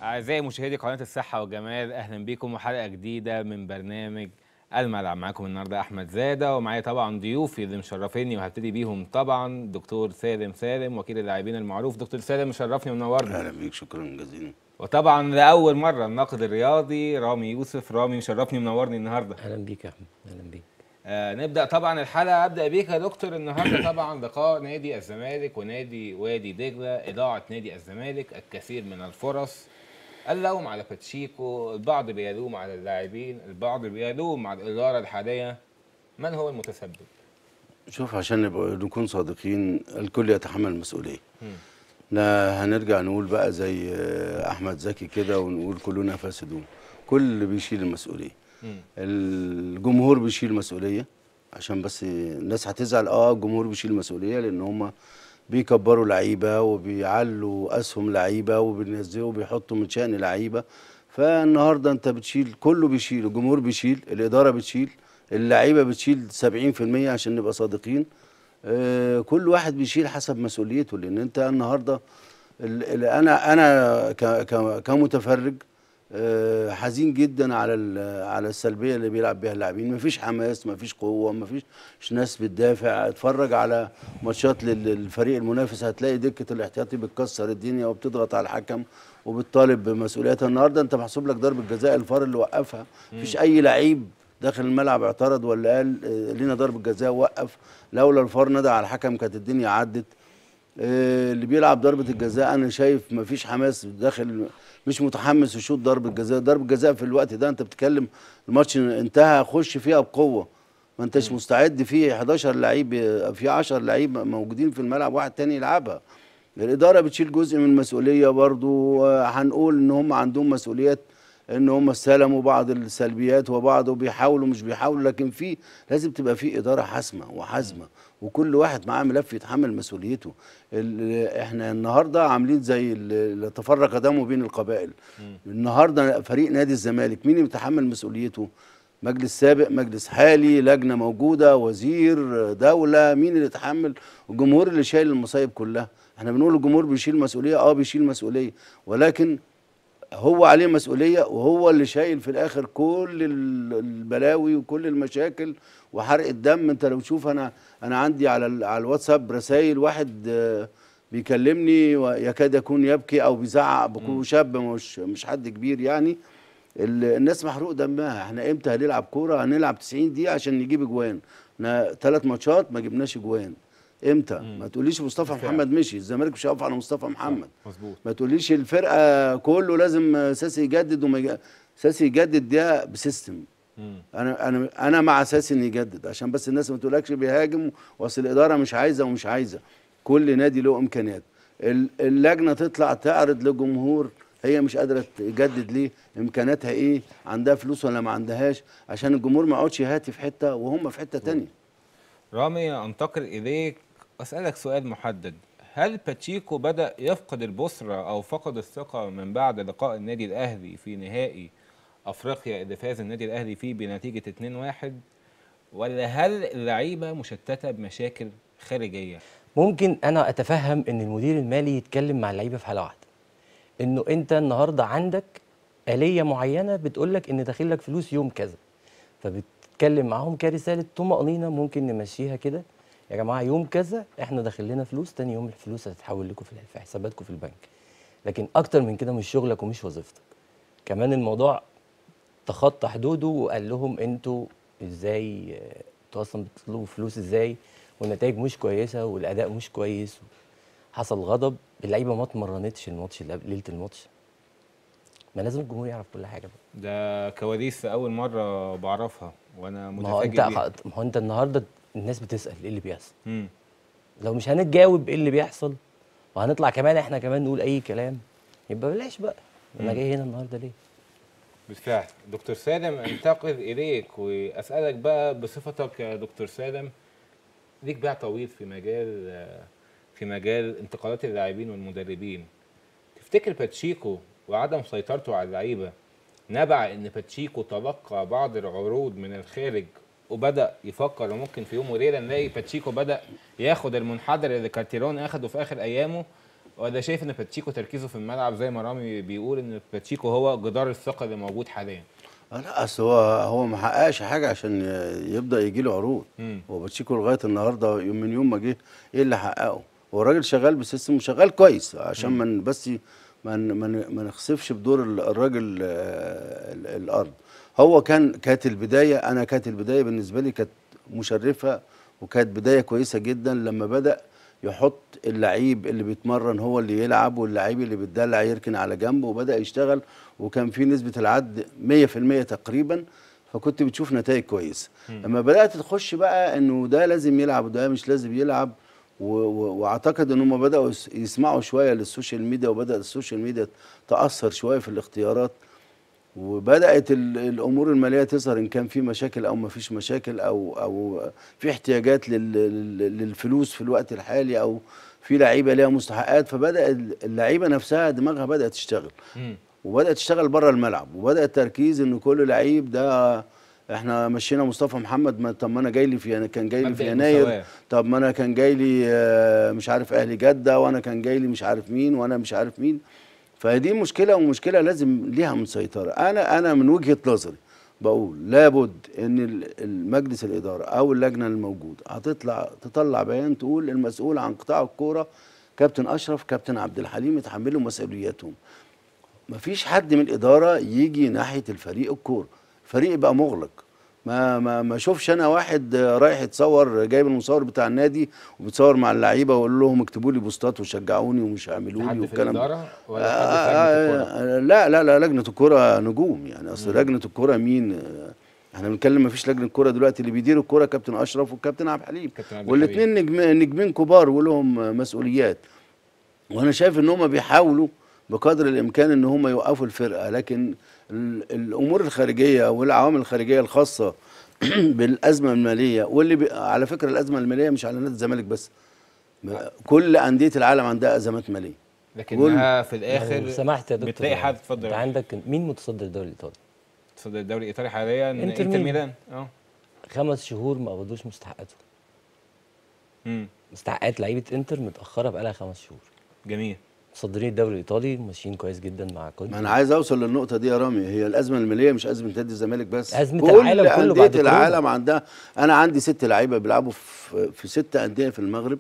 أعزائي مشاهدي قناة الصحة والجمال أهلا بكم وحلقة جديدة من برنامج الملعب معاكم النهارده أحمد زادة ومعايا طبعا ضيوفي اللي مشرفيني وهبتدي بيهم طبعا دكتور سالم سالم وكيل اللاعبين المعروف دكتور سالم مشرفني ومنورني اهلا بيك شكرا جزيلا وطبعا لأول مرة الناقد الرياضي رامي يوسف رامي مشرفني ومنورني النهارده اهلا بيك يا احمد اهلا بيك آه نبدا طبعا الحلقه ابدا بيك يا دكتور النهارده طبعا لقاء نادي الزمالك ونادي وادي دجله اضاعه نادي الزمالك الكثير من الفرص اللوم على باتشيكو البعض بيلوم على اللاعبين البعض بيلوم على الاداره الحاليه من هو المتسبب شوف عشان نبقى نكون صادقين الكل يتحمل المسؤوليه مم. لا هنرجع نقول بقى زي آه، احمد زكي كده ونقول كلنا فاسدون كل اللي بيشيل المسؤوليه مم. الجمهور بيشيل مسؤوليه عشان بس الناس هتزعل اه الجمهور بيشيل مسؤوليه لان هم بيكبروا لعيبه وبيعلوا اسهم لعيبه وبينزلوا وبيحطوا من شأن لعيبه فالنهارده انت بتشيل كله بيشيل الجمهور بيشيل الاداره بتشيل اللعيبه بتشيل 70% عشان نبقى صادقين آه كل واحد بيشيل حسب مسؤوليته لان انت النهارده ال- ال- انا انا ك- ك- كمتفرج آه، حزين جدا على ال- على السلبيه اللي بيلعب بيها اللاعبين مفيش حماس مفيش قوه مفيش مش ناس بتدافع اتفرج على ماتشات لل- للفريق المنافس هتلاقي دكه الاحتياطي بتكسر الدنيا وبتضغط على الحكم وبتطالب بمسؤوليتها النهارده انت محسوب لك ضربه جزاء الفار اللي وقفها مفيش اي لعيب داخل الملعب اعترض ولا قال آه، لينا ضربه جزاء وقف لولا الفار ندى على الحكم كانت الدنيا عدت آه، اللي بيلعب ضربة الجزاء أنا شايف مفيش حماس داخل مش متحمس يشوط ضربة جزاء ضربة جزاء في الوقت ده أنت بتتكلم الماتش انتهى خش فيها بقوة ما أنتش مستعد فيه 11 لعيب آه، في 10 لعيب موجودين في الملعب واحد تاني يلعبها الإدارة بتشيل جزء من المسؤولية برضو آه، هنقول إن هم عندهم مسؤوليات ان هم استلموا بعض السلبيات وبعض وبيحاولوا مش بيحاولوا لكن في لازم تبقى في اداره حاسمه وحازمه وكل واحد معاه ملف يتحمل مسؤوليته ال- احنا النهارده عاملين زي ال- اللي تفرق دمه بين القبائل النهارده فريق نادي الزمالك مين اللي بيتحمل مسؤوليته مجلس سابق مجلس حالي لجنه موجوده وزير دوله مين اللي يتحمل الجمهور اللي شايل المصايب كلها احنا بنقول الجمهور بيشيل مسؤوليه اه بيشيل مسؤوليه ولكن هو عليه مسؤوليه وهو اللي شايل في الاخر كل ال- البلاوي وكل المشاكل وحرق الدم انت لو تشوف انا انا عندي على ال- على الواتساب رسائل واحد آه، بيكلمني ويكاد يكون يبكي او بيزعق بكون شاب مش مش حد كبير يعني ال- الناس محروق دمها احنا امتى هنلعب كوره هنلعب 90 دقيقه عشان نجيب اجوان احنا ثلاث ماتشات ما جبناش اجوان امتى ما تقوليش مصطفى بالفعل. محمد مشي الزمالك مش هيقف على مصطفى محمد مظبوط ما تقوليش الفرقه كله لازم ساسي يجدد وما يج- ساسي يجدد ده بسيستم مم. انا انا انا مع ساسي انه يجدد عشان بس الناس ما تقولكش بيهاجم واصل الاداره مش عايزه ومش عايزه كل نادي له امكانيات ال- اللجنه تطلع تعرض للجمهور هي مش قادره تجدد ليه امكانياتها ايه عندها فلوس ولا ما عندهاش عشان الجمهور ما يقعدش يهاتي في حته وهم في حته تانية رامي انتقل اليك اسالك سؤال محدد هل باتشيكو بدا يفقد البصره او فقد الثقه من بعد لقاء النادي الاهلي في نهائي افريقيا اللي فاز النادي الاهلي فيه بنتيجه 2-1 ولا هل اللعيبه مشتته بمشاكل خارجيه ممكن انا اتفهم ان المدير المالي يتكلم مع اللعيبه في حاله واحده انه انت النهارده عندك آلية معينة بتقول لك ان داخل لك فلوس يوم كذا فبتتكلم معاهم كرسالة طمأنينة ممكن نمشيها كده يا جماعة يوم كذا احنا داخل لنا فلوس تاني يوم الفلوس هتتحول لكم في في حساباتكم في البنك لكن اكتر من كده مش شغلك ومش وظيفتك كمان الموضوع تخطى حدوده وقال لهم انتوا ازاي آه، انتوا اصلا بتطلبوا فلوس ازاي والنتائج مش كويسه والاداء مش كويس حصل غضب اللعيبه ما اتمرنتش الماتش اللي قبل ليله الماتش ما لازم الجمهور يعرف كل حاجه بقى ده كواليس اول مره بعرفها وانا ما هو متفاجئ انت بيها ما هو انت النهارده الناس بتسال ايه اللي بيحصل مم. لو مش هنتجاوب ايه اللي بيحصل وهنطلع كمان احنا كمان نقول اي كلام يبقى بلاش بقى انا جاي هنا النهارده ليه بالفعل دكتور سالم انتقل اليك واسالك بقى بصفتك يا دكتور سالم ليك باع طويل في مجال في مجال انتقالات اللاعبين والمدربين تفتكر باتشيكو وعدم سيطرته على اللعيبه نبع ان باتشيكو تلقى بعض العروض من الخارج وبدا يفكر ممكن في يوم وليله نلاقي باتشيكو بدا ياخد المنحدر اللي كارتيرون اخده في اخر ايامه ولا شايف ان باتشيكو تركيزه في الملعب زي ما رامي بيقول ان باتشيكو هو جدار الثقه اللي موجود حاليا آه لا اصل هو هو ما حققش حاجه عشان ي- يبدا يجي له عروض مم. هو باتشيكو لغايه النهارده يوم من يوم ما جه ايه اللي حققه هو الراجل شغال بسيستم وشغال كويس عشان من بس ما ن- ما ن- ما نخسفش بدور ال- الراجل آه، ال- الارض هو كان كانت البدايه انا كانت البدايه بالنسبه لي كانت مشرفه وكانت بدايه كويسه جدا لما بدا يحط اللعيب اللي بيتمرن هو اللي يلعب واللعيب اللي بيتدلع يركن على جنب وبدا يشتغل وكان في نسبه العد 100% تقريبا فكنت بتشوف نتائج كويسه لما بدات تخش بقى انه ده لازم يلعب وده مش لازم يلعب و- و- واعتقد ان هم بداوا يس- يسمعوا شويه للسوشيال ميديا وبدا السوشيال ميديا تاثر شويه في الاختيارات وبدات ال- الامور الماليه تظهر ان كان في مشاكل او ما فيش مشاكل او او في احتياجات لل- لل- للفلوس في الوقت الحالي او في لعيبه ليها مستحقات فبدا ال- اللعيبه نفسها دماغها بدات تشتغل مم. وبدات تشتغل بره الملعب وبدا التركيز ان كل لعيب ده احنا مشينا مصطفى محمد ما طب ما انا جاي لي في كان جاي لي مبدأ في يناير المساواة. طب ما انا كان جاي لي آه، مش عارف اهلي جده وانا كان جاي لي مش عارف مين وانا مش عارف مين فدي مشكله ومشكله لازم ليها مسيطره انا انا من وجهه نظري بقول لابد ان ال- المجلس الاداره او اللجنه الموجوده هتطلع تطلع بيان تقول المسؤول عن قطاع الكوره كابتن اشرف كابتن عبد الحليم يتحملوا مسؤولياتهم مفيش حد من الاداره يجي ناحيه الفريق الكوره الفريق يبقى مغلق ما ما ما اشوفش انا واحد رايح يتصور جايب المصور بتاع النادي وبيتصور مع اللعيبه واقول لهم اكتبوا لي بوستات وشجعوني ومش اعملوا لي حد في والكلام ده. الاداره ولا حد في لجنه الكوره آه، لا لا لا لجنه الكوره نجوم يعني اصل لجنه الكوره مين آه، احنا بنتكلم ما فيش لجنه كوره دلوقتي اللي بيدير الكوره كابتن اشرف والكابتن عبد الحليم كابتن عبد والاثنين نجم نجمين كبار ولهم مسؤوليات وانا شايف ان هم بيحاولوا بقدر الامكان ان هم يوقفوا الفرقه لكن ال- الامور الخارجيه والعوامل الخارجيه الخاصه بالازمه الماليه واللي بي... على فكره الازمه الماليه مش على نادي الزمالك بس كل انديه العالم عندها ازمات ماليه لكنها في لو الاخر سمحت يا دكتور بتلاقي حد اتفضل انت عندك مين متصدر الدوري الايطالي؟ تصدر الدوري الايطالي حاليا انتر انتر ميلان. ميلان اه خمس شهور ما قبضوش مستحقاتهم مم. مستحقات لعيبه انتر متاخره بقالها خمس شهور جميل متصدرين الدوري الايطالي ماشيين كويس جدا مع كونتي ما انا عايز اوصل للنقطه دي يا رامي هي الازمه الماليه مش ازمه نادي الزمالك بس أزمة كل العالم كله أندية بعد كورونا. العالم عندها انا عندي ست لعيبه بيلعبوا في في ست انديه في المغرب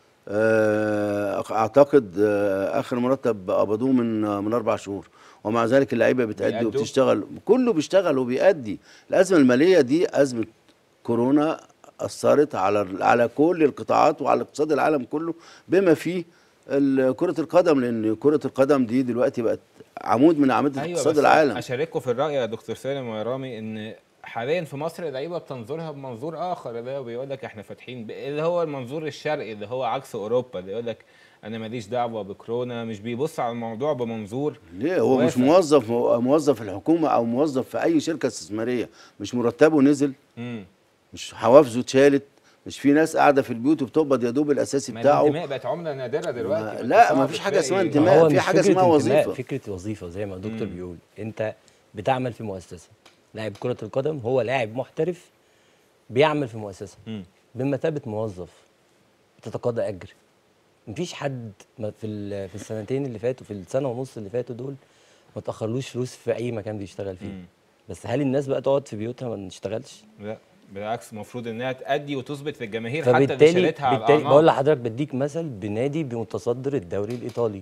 آه، اعتقد آه، اخر مرتب قبضوه من من اربع شهور ومع ذلك اللعيبه بتأدي بيأدوا؟ وبتشتغل كله بيشتغل وبيأدي الازمه الماليه دي ازمه كورونا اثرت على على كل القطاعات وعلى اقتصاد العالم كله بما فيه ال- كره القدم لان كره القدم دي دلوقتي بقت عمود من اعمده ايوه اقتصاد بس العالم اشارككم في الراي يا دكتور سالم ويا رامي ان حاليا في مصر اللعيبه بتنظرها بمنظور اخر اللي هو بيقول لك احنا فاتحين ب... اللي هو المنظور الشرقي اللي هو عكس اوروبا اللي يقول لك انا ماليش دعوه بكورونا مش بيبص على الموضوع بمنظور ليه هو مش وافق. موظف موظف الحكومه او موظف في اي شركه استثماريه مش مرتبه نزل امم مش حوافزه اتشالت مش في ناس قاعده في البيوت وبتقبض يا دوب الاساسي ما بتاعه الانتماء بقت عمله نادره دلوقتي ما- بقت لا، صعب ما فيش حاجة اسمها تلاقي- انتماء. هو في مش حاجة فكرة اسمها انتماء، وظيفة. فكره وظيفه زي ما الدكتور مم. بيقول انت بتعمل في مؤسسه لاعب كره القدم هو لاعب محترف بيعمل في مؤسسه مم. بمثابه موظف بتتقاضى اجر مفيش حد ما في ال- في السنتين اللي فاتوا في السنه ونص اللي فاتوا دول ما تاخرلوش فلوس في اي مكان بيشتغل فيه مم. بس هل الناس بقى تقعد في بيوتها ما نشتغلش لا بالعكس المفروض انها تأدي وتثبت للجماهير حتى اللي فبالتالي شالتها على بالتالي الأعماق. بقول لحضرتك بديك مثل بنادي بمتصدر الدوري الايطالي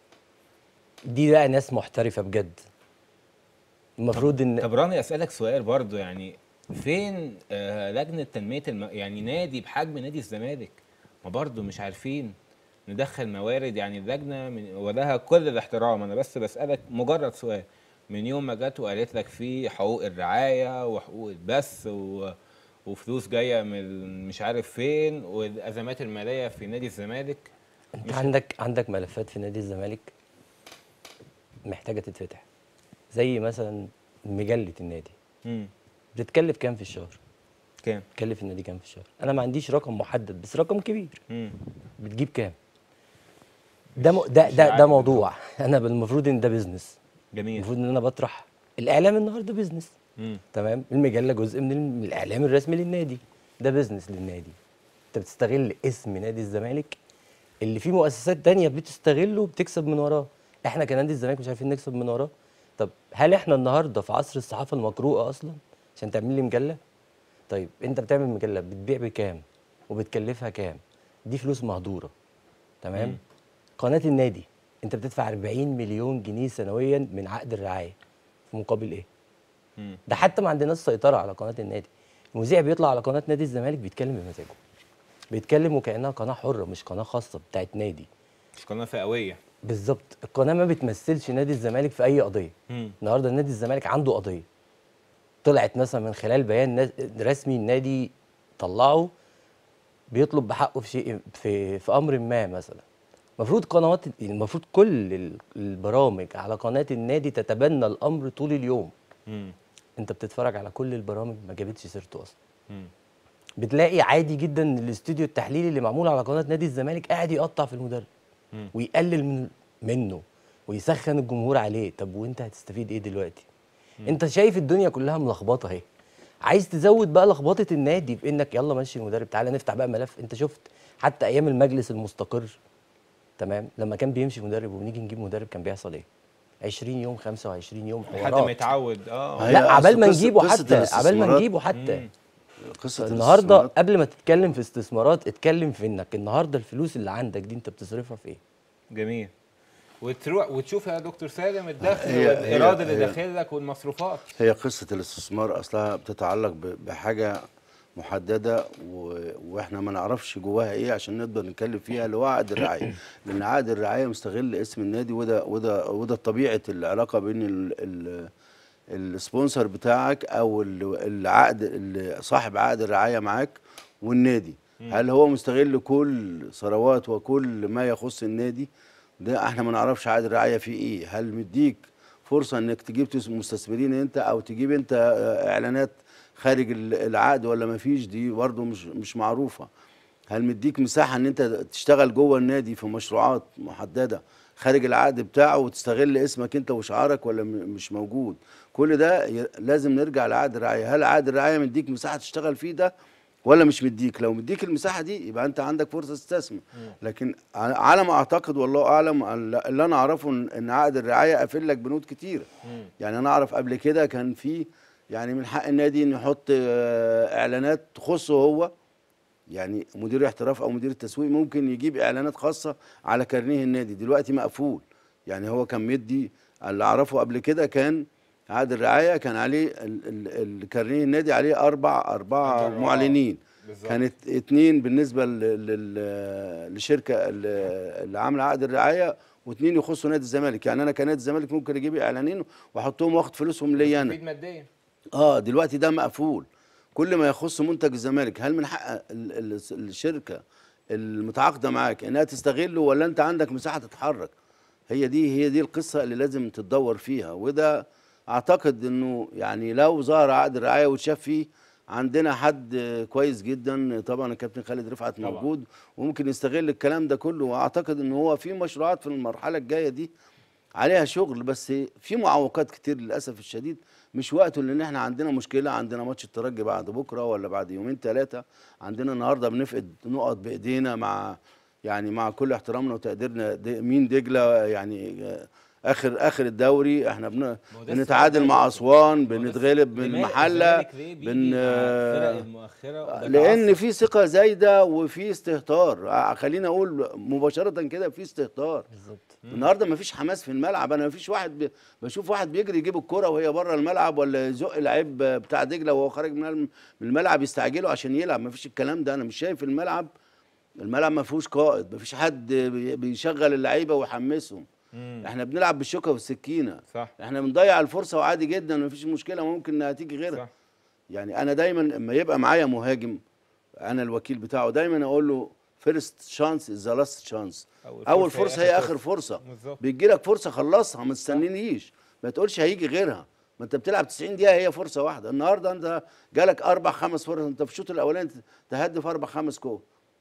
دي بقى ناس محترفه بجد المفروض ان طب رامي اسالك سؤال برضو يعني فين آه لجنه تنميه الم... يعني نادي بحجم نادي الزمالك ما برضو مش عارفين ندخل موارد يعني اللجنه من ولها كل الاحترام انا بس بسالك مجرد سؤال من يوم ما جت وقالت لك في حقوق الرعايه وحقوق البث و... وفلوس جايه من مش عارف فين والازمات الماليه في نادي الزمالك انت عندك عندك ملفات في نادي الزمالك محتاجه تتفتح زي مثلا مجله النادي امم بتتكلف كام في الشهر كام بتكلف النادي كام في الشهر انا ما عنديش رقم محدد بس رقم كبير امم بتجيب كام ده م... ده مش ده عارف ده موضوع انا المفروض ان ده بزنس جميل المفروض ان انا بطرح الاعلام النهارده بزنس امم تمام المجله جزء من الم- من الاعلام الرسمي للنادي ده بزنس للنادي انت بتستغل اسم نادي الزمالك اللي فيه مؤسسات تانية بتستغله وبتكسب من وراه احنا كنادي الزمالك مش عارفين نكسب من وراه طب هل احنا النهارده في عصر الصحافه المقروءه اصلا عشان تعمل لي مجله طيب انت بتعمل مجله بتبيع بكام وبتكلفها كام دي فلوس مهدوره تمام مم. قناه النادي انت بتدفع 40 مليون جنيه سنويا من عقد الرعايه في مقابل ايه مم. ده حتى ما عندناش سيطره على قناه النادي المذيع بيطلع على قناه نادي الزمالك بيتكلم بمزاجه بيتكلم وكانها قناه حره مش قناه خاصه بتاعت نادي مش قناه فئويه بالظبط القناه ما بتمثلش نادي الزمالك في اي قضيه مم. النهارده نادي الزمالك عنده قضيه طلعت مثلا من خلال بيان نا- رسمي النادي طلعه بيطلب بحقه في شيء في في امر ما مثلا المفروض قنوات المفروض كل ال- البرامج على قناه النادي تتبنى الامر طول اليوم مم. انت بتتفرج على كل البرامج ما جابتش سيرته اصلا مم. بتلاقي عادي جدا ان الاستوديو التحليلي اللي معمول على قناه نادي الزمالك قاعد يقطع في المدرب مم. ويقلل من منه ويسخن الجمهور عليه طب وانت هتستفيد ايه دلوقتي انت شايف الدنيا كلها ملخبطه اهي عايز تزود بقى لخبطه النادي بانك يلا مشي المدرب تعالى نفتح بقى ملف انت شفت حتى ايام المجلس المستقر تمام لما كان بيمشي مدرب وبنيجي نجيب مدرب كان بيحصل ايه 20 يوم 25 يوم لحد ما حوارات يتعود اه هي لا عبال ما أصل قصة- نجيبه قصة حتى عبال ما الاستثمارات- نجيبه حتى مم. قصه النهارده الاستثمارات قبل ما تتكلم في استثمارات اتكلم في انك النهارده الفلوس اللي عندك دي انت بتصرفها في ايه جميل وتروح وتشوف يا دكتور سالم الدخل هي- والايراد هي- اللي هي- داخل لك والمصروفات هي قصة الاستثمار أصلها بتتعلق ب- بحاجة محددة و... وإحنا ما نعرفش جواها إيه عشان نقدر نتكلم فيها اللي هو عقد الرعاية لأن عقد الرعاية مستغل اسم النادي وده وده وده طبيعة العلاقة بين ال... ال... السبونسر بتاعك أو ال- العقد ال- صاحب عقد الرعاية معاك والنادي هل هو مستغل كل ثروات وكل ما يخص النادي ده احنا ما نعرفش عقد الرعاية فيه ايه هل مديك فرصه انك تجيب تس- مستثمرين انت او تجيب انت آه، اعلانات خارج ال- العقد ولا ما فيش دي برضه مش مش معروفه هل مديك مساحه ان انت تشتغل جوه النادي في مشروعات محدده خارج العقد بتاعه وتستغل اسمك انت وشعارك ولا م- مش موجود كل ده ي- لازم نرجع لعقد الرعايه هل عقد الرعايه مديك مساحه تشتغل فيه ده ولا مش مديك لو مديك المساحه دي يبقى انت عندك فرصه تستثمر لكن ع- على ما اعتقد والله اعلم اللي انا اعرفه ان إن عقد الرعايه قافل لك بنود كتيره يعني انا اعرف قبل كده كان في يعني من حق النادي انه يحط آه، اعلانات تخصه هو يعني مدير احتراف او مدير التسويق ممكن يجيب اعلانات خاصه على كارنيه النادي دلوقتي مقفول يعني هو كان مدي اللي اعرفه قبل كده كان عقد الرعايه كان عليه ال- ال- الكارنيه النادي عليه اربع اربع أربعة. معلنين بالظبط. كانت اتنين بالنسبه لل- لل- للشركه اللي اللي عامله عقد الرعايه واثنين يخصوا نادي الزمالك يعني انا كنادي الزمالك ممكن اجيب اعلانين واحطهم واخد فلوسهم ليا انا تفيد ماديا اه دلوقتي ده مقفول كل ما يخص منتج الزمالك هل من حق ال- ال- الشركه المتعاقده معاك انها تستغله ولا انت عندك مساحه تتحرك هي دي هي دي القصه اللي لازم تتدور فيها وده اعتقد انه يعني لو ظهر عقد الرعايه وتشاف فيه عندنا حد كويس جدا طبعا الكابتن خالد رفعت طبعاً. موجود وممكن يستغل الكلام ده كله واعتقد ان هو في مشروعات في المرحله الجايه دي عليها شغل بس في معوقات كتير للاسف الشديد مش وقته لان احنا عندنا مشكله عندنا ماتش الترجي بعد بكره ولا بعد يومين ثلاثه عندنا النهارده بنفقد نقط بايدينا مع يعني مع كل احترامنا وتقديرنا دي مين دجله يعني آه، اخر اخر الدوري احنا بن ما هو ده بنتعادل السؤال مع ده. اسوان ما هو ده بنتغلب من لماذا المحله الزمالك ليه بيجي بن مع الفرق آه، المؤخره وده لان تعصب؟ في ثقه زايده وفي استهتار آه، خليني اقول مباشره كده في استهتار بالظبط النهارده مفيش حماس في الملعب انا مفيش واحد ب... بشوف واحد بيجري يجيب الكرة وهي بره الملعب ولا يزق لعيب بتاع دجله وهو خارج من الم- من الملعب يستعجله عشان يلعب مفيش الكلام ده انا مش شايف الملعب الملعب ما فيهوش قائد مفيش حد بي- بيشغل اللعيبه ويحمسهم مم. احنا بنلعب بالشوكه والسكينه صح احنا بنضيع الفرصه وعادي جدا مفيش مشكله ممكن انها تيجي غيرها صح يعني انا دايما لما يبقى معايا مهاجم انا الوكيل بتاعه دايما اقول له فيرست شانس از ذا لاست شانس اول فرصه هي اخر فرصه بالظبط بيجي لك فرصه خلصها ما تستنينيش ما تقولش هيجي غيرها ما انت بتلعب 90 دقيقه هي فرصه واحده النهارده انت جالك اربع خمس فرص انت في الشوط الاولاني تهدف اربع خمس كور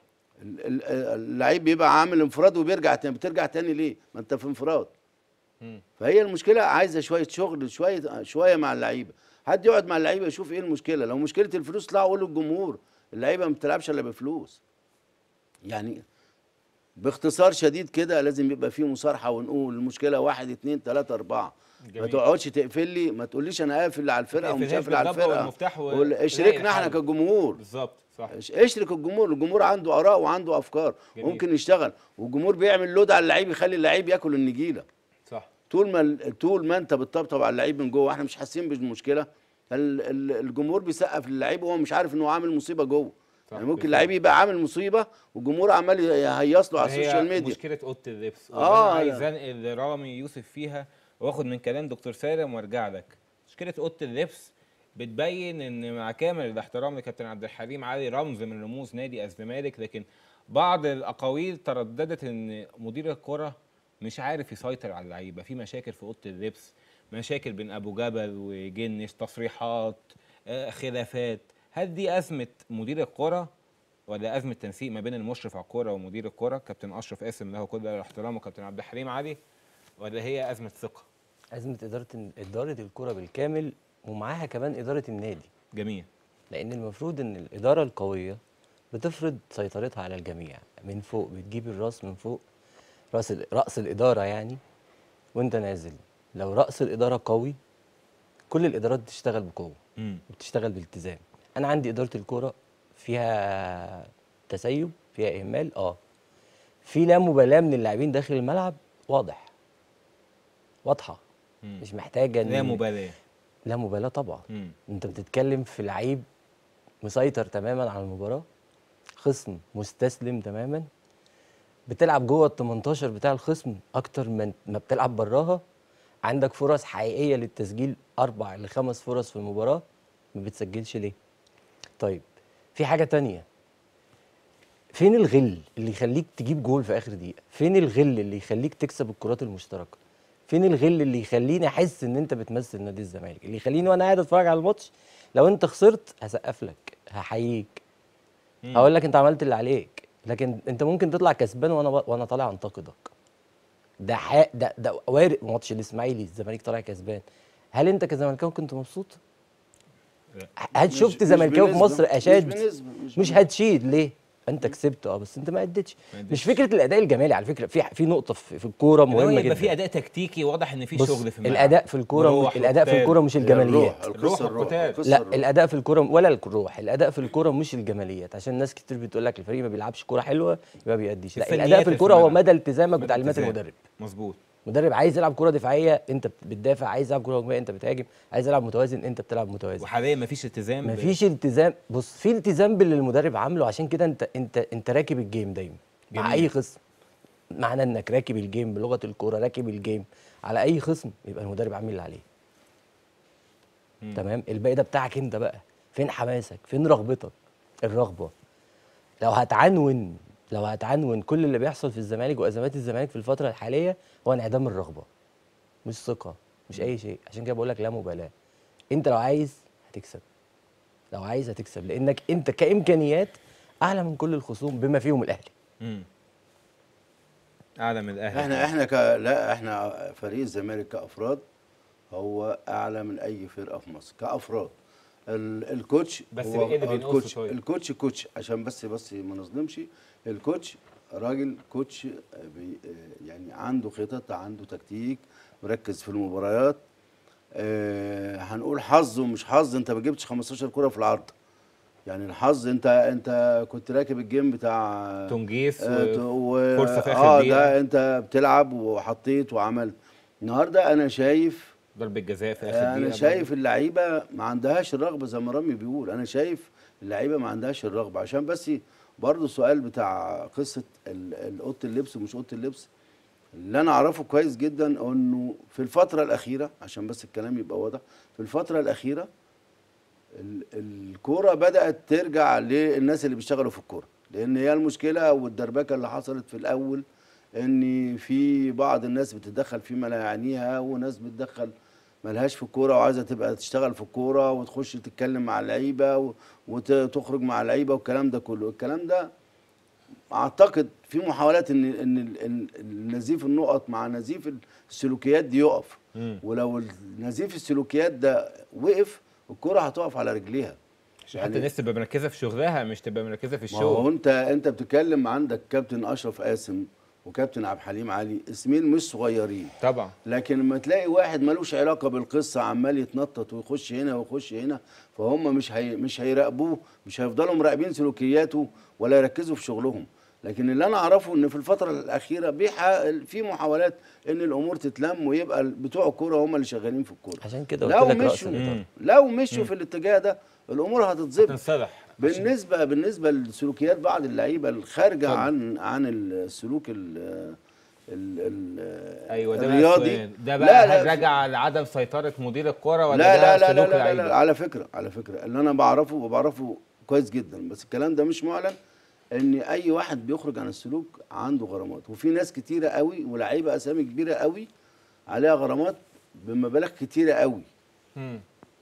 ال- ال- اللعيب بيبقى عامل انفراد وبيرجع تاني بترجع تاني ليه ما انت في انفراد مم. فهي المشكله عايزه شويه شغل شويه شويه مع اللعيبه حد يقعد مع اللعيبه يشوف ايه المشكله لو مشكله الفلوس لا قول للجمهور اللعيبه ما بتلعبش الا بفلوس يعني باختصار شديد كده لازم يبقى فيه مصارحه ونقول المشكله واحد اتنين تلاته اربعه ما جميل. تقعدش تقفل لي ما تقوليش انا قافل على الفرقه ومش تقفلهاش قافل على بالضبة الفرقه والمفتاح و- قول تلاقي اشركنا احنا الحل. كجمهور بالظبط صح اش- اشرك الجمهور الجمهور عنده اراء وعنده افكار جميل. ممكن يشتغل والجمهور بيعمل لود على اللعيب يخلي اللعيب ياكل النجيله صح طول ما ال- طول ما انت بتطبطب على اللعيب من جوه احنا مش حاسين بالمشكله ال- ال- الجمهور بيسقف للعيب وهو مش عارف ان هو عامل مصيبه جوه صح، يعني ممكن بالفعل. اللعيب يبقى عامل مصيبه والجمهور عمال يهيص له على هي السوشيال ميديا مشكله اوضه اللبس آه، آه عايز لا. انقل رامي يوسف فيها واخد من كلام دكتور سالم وارجع لك مشكله اوضه اللبس بتبين ان مع كامل الاحترام لكابتن عبد الحليم علي رمز من رموز نادي الزمالك لكن بعض الاقاويل ترددت ان مدير الكره مش عارف يسيطر على اللعيبه في مشاكل في اوضه اللبس مشاكل بين ابو جبل وجنش تصريحات آه، خلافات هل دي ازمه مدير الكره ولا ازمه تنسيق ما بين المشرف على الكوره ومدير الكوره كابتن اشرف قاسم له كل الاحترام وكابتن عبد الحليم علي ولا هي ازمه ثقه ازمه اداره اداره الكره بالكامل ومعاها كمان اداره النادي جميل لان المفروض ان الاداره القويه بتفرض سيطرتها على الجميع من فوق بتجيب الراس من فوق راس ال- راس الاداره يعني وانت نازل لو راس الاداره قوي كل الادارات بتشتغل بقوه امم وبتشتغل بالتزام انا عندي اداره الكوره فيها تسيب فيها اهمال اه في لا مبالاه من اللاعبين داخل الملعب واضح واضحه مم. مش محتاجه إن- لا مبالاه لا مبالاه طبعا امم انت بتتكلم في لعيب مسيطر تماما على المباراه خصم مستسلم تماما بتلعب جوه ال 18 بتاع الخصم اكتر من ما بتلعب براها عندك فرص حقيقيه للتسجيل اربع لخمس فرص في المباراه ما بتسجلش ليه طيب في حاجه تانية فين الغل اللي يخليك تجيب جول في اخر دقيقه فين الغل اللي يخليك تكسب الكرات المشتركه فين الغل اللي يخليني احس ان انت بتمثل نادي الزمالك اللي يخليني وانا قاعد اتفرج على الماتش لو انت خسرت هسقف لك هحييك مم. هقول لك انت عملت اللي عليك لكن انت ممكن تطلع كسبان وانا ب... وانا طالع انتقدك ده حق ده ده وارد ماتش الاسماعيلي الزمالك طالع كسبان هل انت كزملكاوي كنت مبسوط؟ لا. هل مش- شفت مش زملكاوي في بنسبة، مصر مش اشاد بنسبة، مش مش بنسبة. هتشيد ليه؟ انت كسبت اه بس انت ما اديتش ما أديتش. مش فكره الاداء الجمالي على فكره في في نقطه في, في الكوره اللي هو مهمه يبقى جدا في اداء تكتيكي واضح ان في بص شغل في الملعب الاداء في الكوره وروح الاداء في وقتال. الكوره مش الجماليات الروح الروح القصه الروح والقتال. القصة لا الروح. الاداء في الكوره ولا الروح الاداء في الكوره مش الجماليات عشان ناس كتير بتقول لك الفريق ما بيلعبش كوره حلوه يبقى بيأديش لا الفنيات الاداء في اللي في الكوره هو الملعب. مدى التزامك بتعليمات التزام. المدرب مظبوط مدرب عايز يلعب كوره دفاعيه انت بتدافع عايز يلعب كوره هجوميه انت بتهاجم عايز يلعب متوازن انت بتلعب متوازن وحاليا مفيش التزام ب- مفيش التزام بص في التزام باللي المدرب عامله عشان كده انت انت انت راكب الجيم دايما مع جميل. اي خصم معنى انك راكب الجيم بلغه الكوره راكب الجيم على اي خصم يبقى المدرب عامل اللي عليه مم. تمام الباقي ده بتاعك انت بقى فين حماسك فين رغبتك الرغبه لو هتعنون لو هتعنون كل اللي بيحصل في الزمالك وازمات الزمالك في الفتره الحاليه هو انعدام الرغبه مش ثقه مش اي شيء عشان كده بقول لك لا مبالاه انت لو عايز هتكسب لو عايز هتكسب لانك انت كامكانيات اعلى من كل الخصوم بما فيهم الاهلي مم. اعلى من الاهلي احنا احنا ك... لا احنا فريق الزمالك كافراد هو اعلى من اي فرقه في مصر كافراد ال... الكوتش بس هو إيه اللي بينقصه الكوتش طيب؟ الكوتش كوتش عشان بس بس ما نظلمش الكوتش راجل كوتش بي... يعني عنده خطط عنده تكتيك مركز في المباريات اه هنقول حظ ومش حظ انت ما جبتش 15 كره في العرض يعني الحظ انت انت كنت راكب الجيم بتاع تونجيس آه، و... و... فرصة في آخر اه دقيقة. ده انت بتلعب وحطيت وعملت النهارده انا شايف ضربة جزاء في اخر دقيقة انا شايف اللعيبه ما عندهاش الرغبه زي ما رامي بيقول انا شايف اللعيبه ما عندهاش الرغبه عشان بس برضه السؤال بتاع قصه ال- ال- اوضه اللبس ومش اوضه اللبس اللي انا اعرفه كويس جدا انه في الفتره الاخيره عشان بس الكلام يبقى واضح في الفتره الاخيره ال- الكوره بدات ترجع للناس اللي بيشتغلوا في الكوره لان هي المشكله والدربكه اللي حصلت في الاول ان في بعض الناس بتتدخل فيما لا يعنيها وناس بتدخل ملهاش في الكوره وعايزه تبقى تشتغل في الكوره وتخش تتكلم مع اللعيبه و- وتخرج مع اللعيبه والكلام ده كله الكلام ده اعتقد في محاولات ان ان ال- ال- النزيف النقط مع نزيف السلوكيات دي يقف مم. ولو نزيف السلوكيات ده وقف الكرة هتقف على رجليها عشان حتى الناس تبقى مركزه في شغلها مش تبقى مركزه في ما هو الشغل انت انت بتتكلم عندك كابتن اشرف قاسم وكابتن عبد الحليم علي اسمين مش صغيرين طبعا لكن لما تلاقي واحد ملوش علاقه بالقصه عمال يتنطط ويخش هنا ويخش هنا فهم مش هي مش هيراقبوه مش هيفضلوا مراقبين سلوكياته ولا يركزوا في شغلهم لكن اللي انا اعرفه ان في الفتره الاخيره بيح... في محاولات ان الامور تتلم ويبقى بتوع الكوره هم اللي شغالين في الكوره عشان كده قلت لو لك رأس مشوا الإطار. لو مشوا في الاتجاه ده الامور هتتظبط تنصلح بالنسبه بالنسبه لسلوكيات بعض اللعيبه الخارجه اتفضل. عن عن السلوك ال ال ال ايوه ده بقى الرياضي السؤال. ده لا بقى لا هل راجع لعدم سيطره مدير الكوره ولا لا ده لا لا سلوك لا, لا, لا, اللعيبة؟ لا على فكره على فكره اللي انا بعرفه وبعرفه كويس جدا بس الكلام ده مش معلن ان اي واحد بيخرج عن السلوك عنده غرامات وفي ناس كتيره قوي ولاعيبه اسامي كبيره قوي عليها غرامات بمبالغ كتيره قوي مم.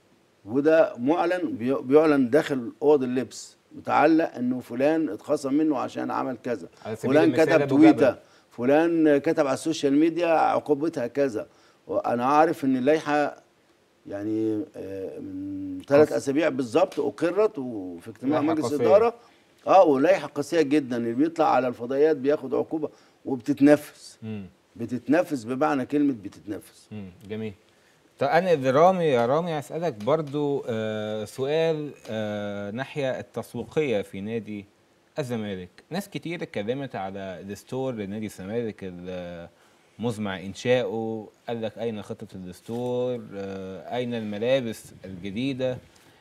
وده معلن بي- بيعلن داخل اوض اللبس متعلق انه فلان اتخصم منه عشان عمل كذا على سبيل فلان المثال كتب أبو تويته جبل. فلان كتب على السوشيال ميديا عقوبتها كذا وانا عارف ان اللائحه يعني آه، من ثلاث اسابيع بالظبط اقرت وفي اجتماع لائحة مجلس قاسية. اداره اه ولائحه قاسيه جدا اللي بيطلع على الفضائيات بياخد عقوبه وبتتنفذ مم. بتتنفذ بمعنى كلمه بتتنفذ مم. جميل طب انا رامي يا رامي اسالك برضو آه سؤال آه ناحيه التسويقيه في نادي الزمالك ناس كتير اتكلمت على الستور لنادي الزمالك ال- مزمع انشاؤه قال لك اين خطه الستور آه اين الملابس الجديده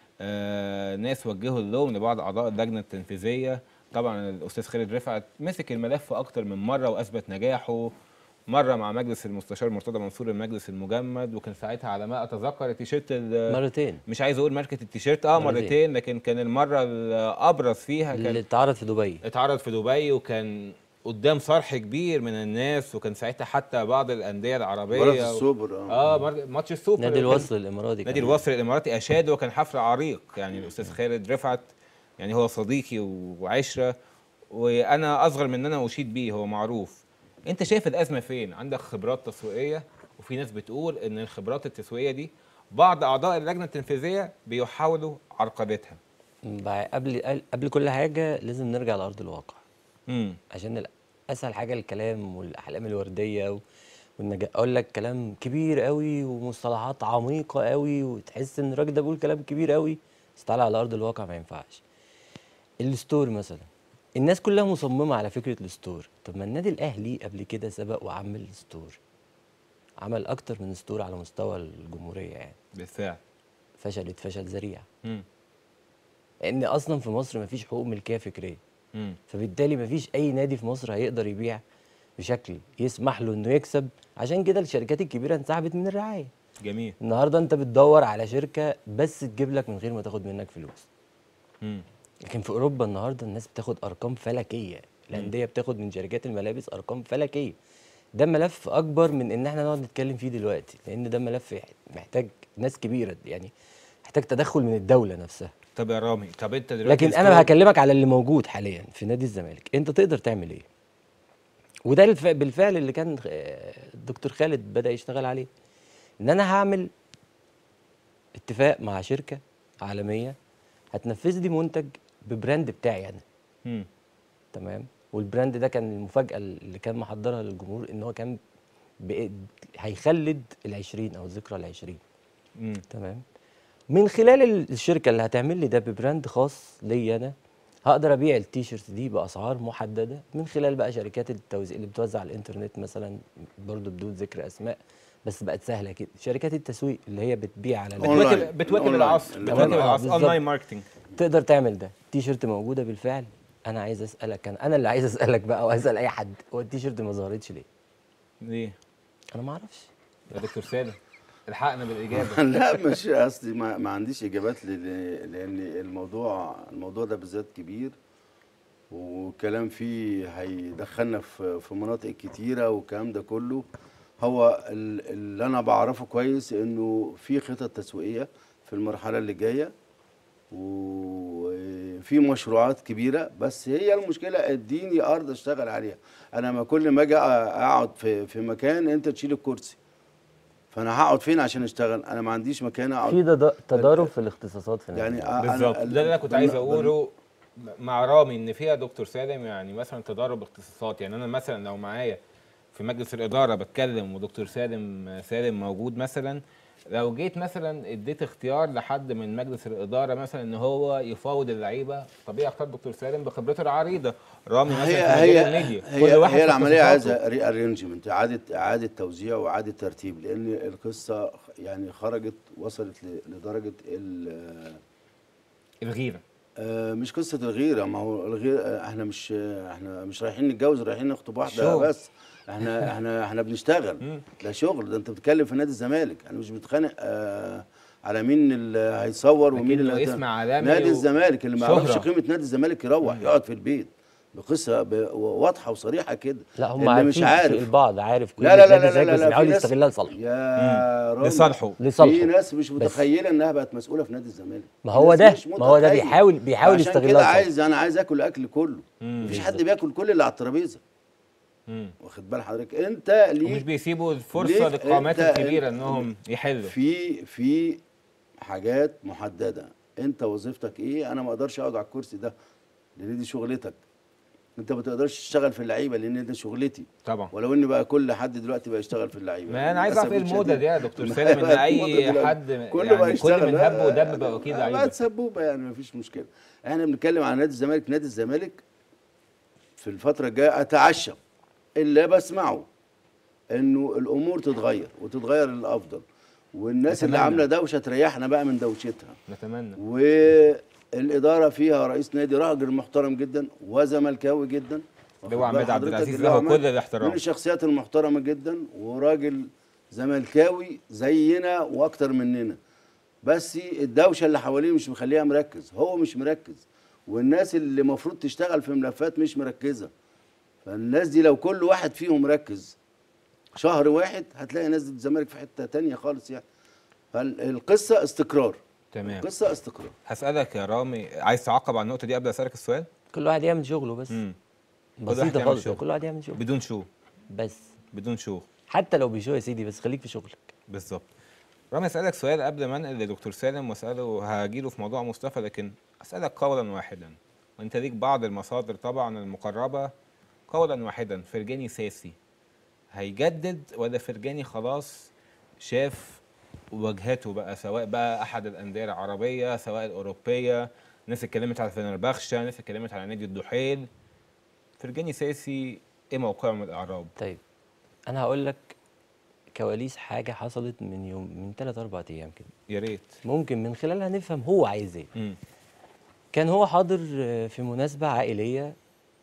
آه ناس وجهوا اللوم لبعض اعضاء اللجنه التنفيذيه طبعا الاستاذ خالد رفعت مسك الملف اكتر من مره واثبت نجاحه مره مع مجلس المستشار مرتضى منصور المجلس المجمد وكان ساعتها على ما اتذكر التيشيرت ال- مرتين مش عايز اقول ماركه التيشيرت اه مرتين. مرتين لكن كان المره الابرز فيها اللي كان اتعرض في دبي اتعرض في دبي وكان قدام صرح كبير من الناس وكان ساعتها حتى بعض الانديه العربيه مباراه السوبر اه مر- ماتش السوبر نادي كان- الوصل الاماراتي نادي كمان. الوصل الاماراتي اشاد وكان حفل عريق يعني الاستاذ خالد رفعت يعني هو صديقي وعشره وانا اصغر من ان انا اشيد بيه هو معروف انت شايف الازمه فين عندك خبرات تسويقيه وفي ناس بتقول ان الخبرات التسويقيه دي بعض اعضاء اللجنه التنفيذيه بيحاولوا عرقلتها بع- قبل قبل كل حاجه لازم نرجع لارض الواقع امم عشان ال- اسهل حاجه الكلام والاحلام الورديه و... وانك اقول لك كلام كبير قوي ومصطلحات عميقه قوي وتحس ان الراجل ده بيقول كلام كبير قوي بس تعالى على ارض الواقع ما ينفعش الستور مثلا الناس كلها مصممه على فكره الستور طب ما النادي الاهلي قبل كده سبق وعمل ستور عمل اكتر من ستور على مستوى الجمهوريه يعني بالفعل فشلت فشل ذريع امم لان اصلا في مصر مفيش حقوق ملكيه فكريه امم فبالتالي مفيش اي نادي في مصر هيقدر يبيع بشكل يسمح له انه يكسب عشان كده الشركات الكبيره انسحبت من الرعايه جميل النهارده انت بتدور على شركه بس تجيب لك من غير ما تاخد منك فلوس امم لكن في اوروبا النهارده الناس بتاخد ارقام فلكيه الانديه بتاخد من شركات الملابس ارقام فلكيه ده ملف اكبر من ان احنا نقعد نتكلم فيه دلوقتي لان ده ملف محتاج ناس كبيره يعني محتاج تدخل من الدوله نفسها طب يا رامي طب انت دلوقتي لكن انا هكلمك على اللي موجود حاليا في نادي الزمالك انت تقدر تعمل ايه وده الف- بالفعل اللي كان آه، الدكتور خالد بدا يشتغل عليه ان انا هعمل اتفاق مع شركه عالميه هتنفذ لي منتج ببراند بتاعي انا امم تمام والبراند ده كان المفاجاه اللي كان محضرها للجمهور ان هو كان بإ- هيخلد العشرين او الذكرى العشرين امم تمام من خلال ال- الشركه اللي هتعمل لي ده ببراند خاص ليا انا هقدر ابيع التيشيرت دي باسعار محدده من خلال بقى شركات التوزيع اللي بتوزع على الانترنت مثلا برضو بدون ذكر اسماء بس بقت سهله كده شركات التسويق اللي هي بتبيع على ال- أونلاين. بتواكب بتواكب الأونلاين. العصر اللي بتواكب هو- آه، العصر بالظبط. اونلاين ماركتنج تقدر تعمل ده تيشيرت موجوده بالفعل انا عايز اسالك انا انا اللي عايز اسالك بقى واسال اي حد هو التيشيرت ما ظهرتش ليه ليه انا ما اعرفش يا دكتور سالم الحقنا بالاجابه لا مش قصدي ما, ما عنديش اجابات ل- ل- لان الموضوع الموضوع ده بالذات كبير والكلام فيه هيدخلنا في في مناطق كتيره والكلام ده كله هو ال- اللي انا بعرفه كويس انه في خطط تسويقيه في المرحله اللي جايه وفي مشروعات كبيره بس هي المشكله اديني ارض اشتغل عليها انا ما كل ما اجي اقعد في في مكان انت تشيل الكرسي فانا هقعد فين عشان اشتغل انا ما عنديش مكان اقعد في تضا- تضارب في الاختصاصات في يعني النادي. أ- بالظبط أنا- ده اللي انا كنت بن- عايز بن- اقوله مع رامي ان فيها دكتور سالم يعني مثلا تضارب اختصاصات يعني انا مثلا لو معايا في مجلس الاداره بتكلم ودكتور سالم سالم موجود مثلا لو جيت مثلا اديت اختيار لحد من مجلس الاداره مثلا ان هو يفاوض اللعيبه طبيعي اختار دكتور سالم بخبرته العريضه رامي مثلا هي في مجال هي الميديا هي, كل واحد هي في العمليه اختصاصاته. عايزه ري ارينجمنت اعاده اعاده توزيع واعاده ترتيب لان القصه يعني خرجت وصلت ل- لدرجه ال- الغيره آه، مش قصه الغيره ما هو الغيره آه، احنا مش آه، احنا مش رايحين نتجوز رايحين نخطب واحده شغل. بس احنا احنا احنا بنشتغل ده شغل ده انت بتتكلم في نادي الزمالك انا مش بتخانق آه على مين اللي هيصور ومين لكنه اللي هيت- اسم عالمي نادي و- الزمالك اللي ما يعرفش شهرة. قيمه نادي الزمالك يروح يقعد في البيت بقصه ب- واضحه وصريحه كده لا هم اللي عارفين مش عارف البعض عارف كل لا لا لا نادي لا زيك لا, بس لا بيحاول في ناس- يستغلها لصالحه يا راجل لصالحه في لصالحه ناس مش بس. متخيله انها بقت مسؤوله في نادي الزمالك ما في هو ناس ده مش ما هو ده متخيلة. بيحاول بيحاول عشان يستغلها كده لصالحه. عايز انا عايز اكل اكل كله مفيش حد بياكل كل اللي على الترابيزه مم. واخد بال حضرتك انت ومش ليك بيسيبوا الفرصه ليه؟ للقامات أنت- الكبيره أنت- انهم يحلوا في في حاجات محدده انت وظيفتك ايه انا ما اقدرش اقعد على الكرسي ده لان دي شغلتك انت ما تقدرش تشتغل في اللعيبه لان دي شغلتي طبعا ولو ان بقى كل حد دلوقتي بقى يشتغل في اللعيبه ما انا عايز اعرف ايه للأسف الموضه الشديد. دي يا دكتور ما سالم ان بقت اي موضة دلوقتي. حد كله يعني بقى كل يشتغل من هب ودب بقى اكيد بقت لعيبه سبوبه يعني ما فيش مشكله احنا بنتكلم عن نادي الزمالك نادي الزمالك في الفتره الجايه اتعشم اللي بسمعه انه الامور تتغير وتتغير للافضل والناس اللي نتمنى. عامله دوشه تريحنا بقى من دوشتها نتمنى والاداره فيها رئيس نادي راجل محترم جدا وزملكاوي جدا واخد لواء بال عماد عبد حضرتك؟ العزيز لواء له عماد كل الاحترام. من الشخصيات المحترمه جدا وراجل زملكاوي زينا واكتر مننا بس الدوشه اللي حواليه مش مخليها مركز هو مش مركز والناس اللي المفروض تشتغل في ملفات مش مركزه فالناس دي لو كل واحد فيهم مركز شهر واحد هتلاقي ناس الزمالك في حته تانية خالص يعني فالقصه استقرار تمام القصه استقرار هسالك يا رامي عايز تعقب على النقطه دي قبل اسالك السؤال كل واحد يعمل شغله بس امم كل واحد بسيطه يعمل خالص شغله. كل واحد يعمل شغله بدون شو بس بدون شو حتى لو بيشو يا سيدي بس خليك في شغلك بالظبط رامي اسالك سؤال قبل ما انقل لدكتور سالم واساله هجيله في موضوع مصطفى لكن اسالك قولا واحدا وانت ليك بعض المصادر طبعا المقربه قولا واحدا فرجاني ساسي هيجدد ولا فرجاني خلاص شاف واجهته بقى سواء بقى احد الانديه العربيه سواء الاوروبيه ناس اتكلمت على فنربخشة ناس اتكلمت على نادي الدحيل فرجاني ساسي ايه موقعه من الاعراب طيب انا هقول لك كواليس حاجه حصلت من يوم من 3 4 ايام كده يا ريت ممكن من خلالها نفهم هو عايز ايه مم. كان هو حاضر آه، في مناسبة عائلية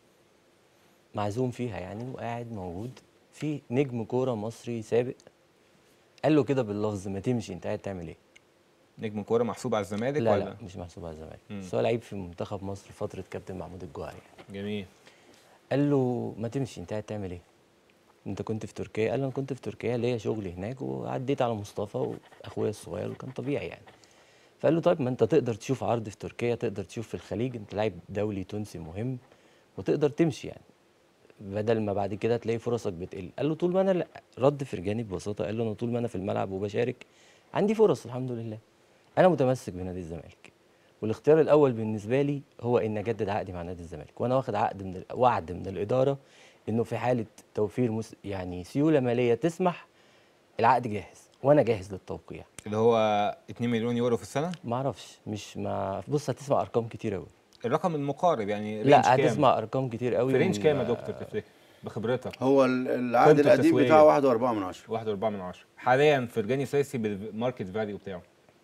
معزوم فيها يعني وقاعد موجود في نجم كورة مصري سابق قال له كده باللفظ ما تمشي انت قاعد تعمل ايه؟ نجم كوره محسوب على الزمالك لا ولا لا مش محسوب على الزمالك مم. بس هو لعيب في منتخب مصر فترة كابتن محمود الجوهري يعني. جميل قال له ما تمشي انت قاعد تعمل ايه؟ انت كنت في تركيا قال له انا كنت في تركيا ليا شغل هناك وعديت على مصطفى واخويا الصغير وكان طبيعي يعني فقال له طيب ما انت تقدر تشوف عرض في تركيا تقدر تشوف في الخليج انت لاعب دولي تونسي مهم وتقدر تمشي يعني بدل ما بعد كده تلاقي فرصك بتقل قال له طول ما انا لا رد فرجاني ببساطه قال له انا طول ما انا في الملعب وبشارك عندي فرص الحمد لله انا متمسك بنادي الزمالك والاختيار الاول بالنسبه لي هو ان اجدد عقدي مع نادي الزمالك وانا واخد عقد من ال- وعد من الاداره انه في حاله توفير مس... يعني سيوله ماليه تسمح العقد جاهز وانا جاهز للتوقيع اللي هو 2 مليون يورو في السنه ما اعرفش مش ما بص هتسمع ارقام كتير قوي الرقم المقارب يعني رينج لا كام؟ هتسمع ارقام كتير قوي في رينج من- كام يا دكتور تفتكر بخبرتك هو ال- العقد قيمته القديم التسويقية. بتاعه واحد وأربعة من عشرة واحد وأربعة من عشرة حاليا فرجاني ساسي بالماركت فاليو بتاعه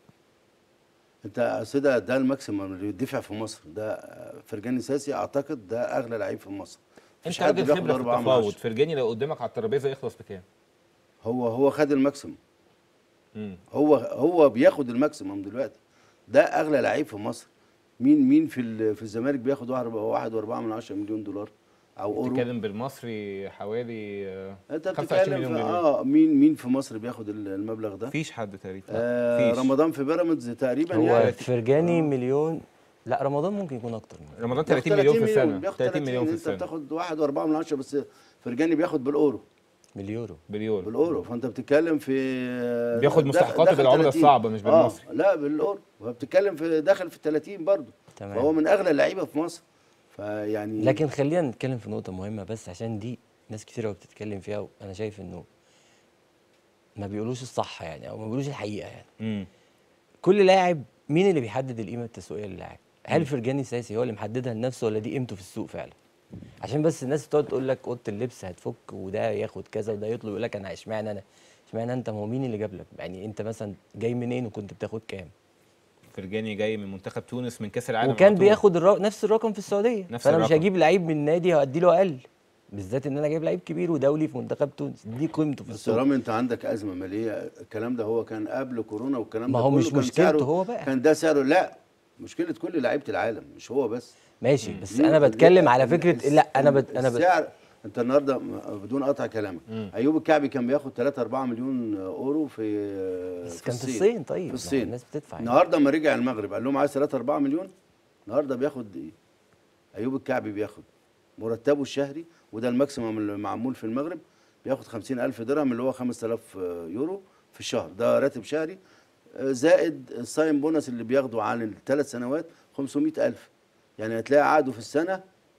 انت أصل ده ده الماكسيمم اللي بيدفع في مصر ده فرجاني ساسي اعتقد ده اغلى لعيب في مصر مفيش انت حد راجل بياخد خبره في أربعة من التفاوض عشرة. فرجاني لو قدامك على الترابيزه يخلص بكام؟ هو هو خد الماكسيمم مم. هو هو بياخد الماكسيمم دلوقتي ده اغلى لعيب في مصر مين مين في ال- في الزمالك بياخد واحد واحد وأربعة من عشرة مليون دولار او اورو بتتكلم بالمصري حوالي آه، انت 25 بتتكلم مليون في جنيه اه مين مين في مصر بياخد ال- المبلغ ده مفيش حد تقريبا آه مفيش. رمضان في بيراميدز تقريبا هو يعني فرجاني مليون لا رمضان ممكن يكون اكتر من كده. رمضان بياخد 30 مليون في السنه بياخد 30 مليون في انت السنه بتاخد واحد وأربعة من عشرة بس فرجاني بياخد بالاورو باليورو باليورو بالاورو فانت بتتكلم في بياخد داخل- مستحقاته داخل بالعملة 30. الصعبة مش بالمصري. آه لا بالاورو فبتتكلم في داخل في ال 30 برضه تمام. فهو من اغلى اللعيبه في مصر فيعني لكن خلينا نتكلم في نقطة مهمة بس عشان دي ناس كتير قوي بتتكلم فيها وأنا شايف إنه ما بيقولوش الصح يعني أو ما بيقولوش الحقيقة يعني امم كل لاعب مين اللي بيحدد القيمة التسويقية للاعب؟ هل فرجاني ساسي هو اللي محددها لنفسه ولا دي قيمته في السوق فعلا؟ عشان بس الناس تقعد تقول لك اوضه اللبس هتفك وده ياخد كذا وده يطلب يقول لك انا اشمعنى انا؟ اشمعنى انت ما هو مين اللي جاب لك؟ يعني انت مثلا جاي منين وكنت بتاخد كام؟ فرجاني جاي من منتخب تونس من كاس العالم وكان على طول. بياخد الرق... نفس الرقم في السعوديه نفس فانا مش الرقم. هجيب لعيب من نادي هادي له اقل بالذات ان انا جايب لعيب كبير ودولي في منتخب تونس دي قيمته في بس السوق رامي انت عندك ازمه ماليه الكلام ده هو كان قبل كورونا والكلام ما ده هو كله مش كان مشكلته سعره- هو بقى. كان ده سعره لا مشكله كل لعيبه العالم مش هو بس ماشي بس ليه- انا بتكلم ليه- على ال- فكره الس- لا انا بت... انا بت... السعر انت النهارده م- بدون قطع كلامك ايوب الكعبي كان بياخد 3 4 مليون اورو في بس كان في الصين طيب في ما هو الصين الناس بتدفع يعني. النهارده لما رجع المغرب قال لهم عايز 3 4 مليون النهارده بياخد ايه ايوب الكعبي بياخد مرتبه الشهري وده الماكسيمم اللي معمول في المغرب بياخد 50000 درهم اللي هو 5000 يورو في الشهر ده راتب شهري آه، زائد الساين بونص اللي بياخده على الثلاث سنوات 500000 يعني هتلاقي عقده في السنه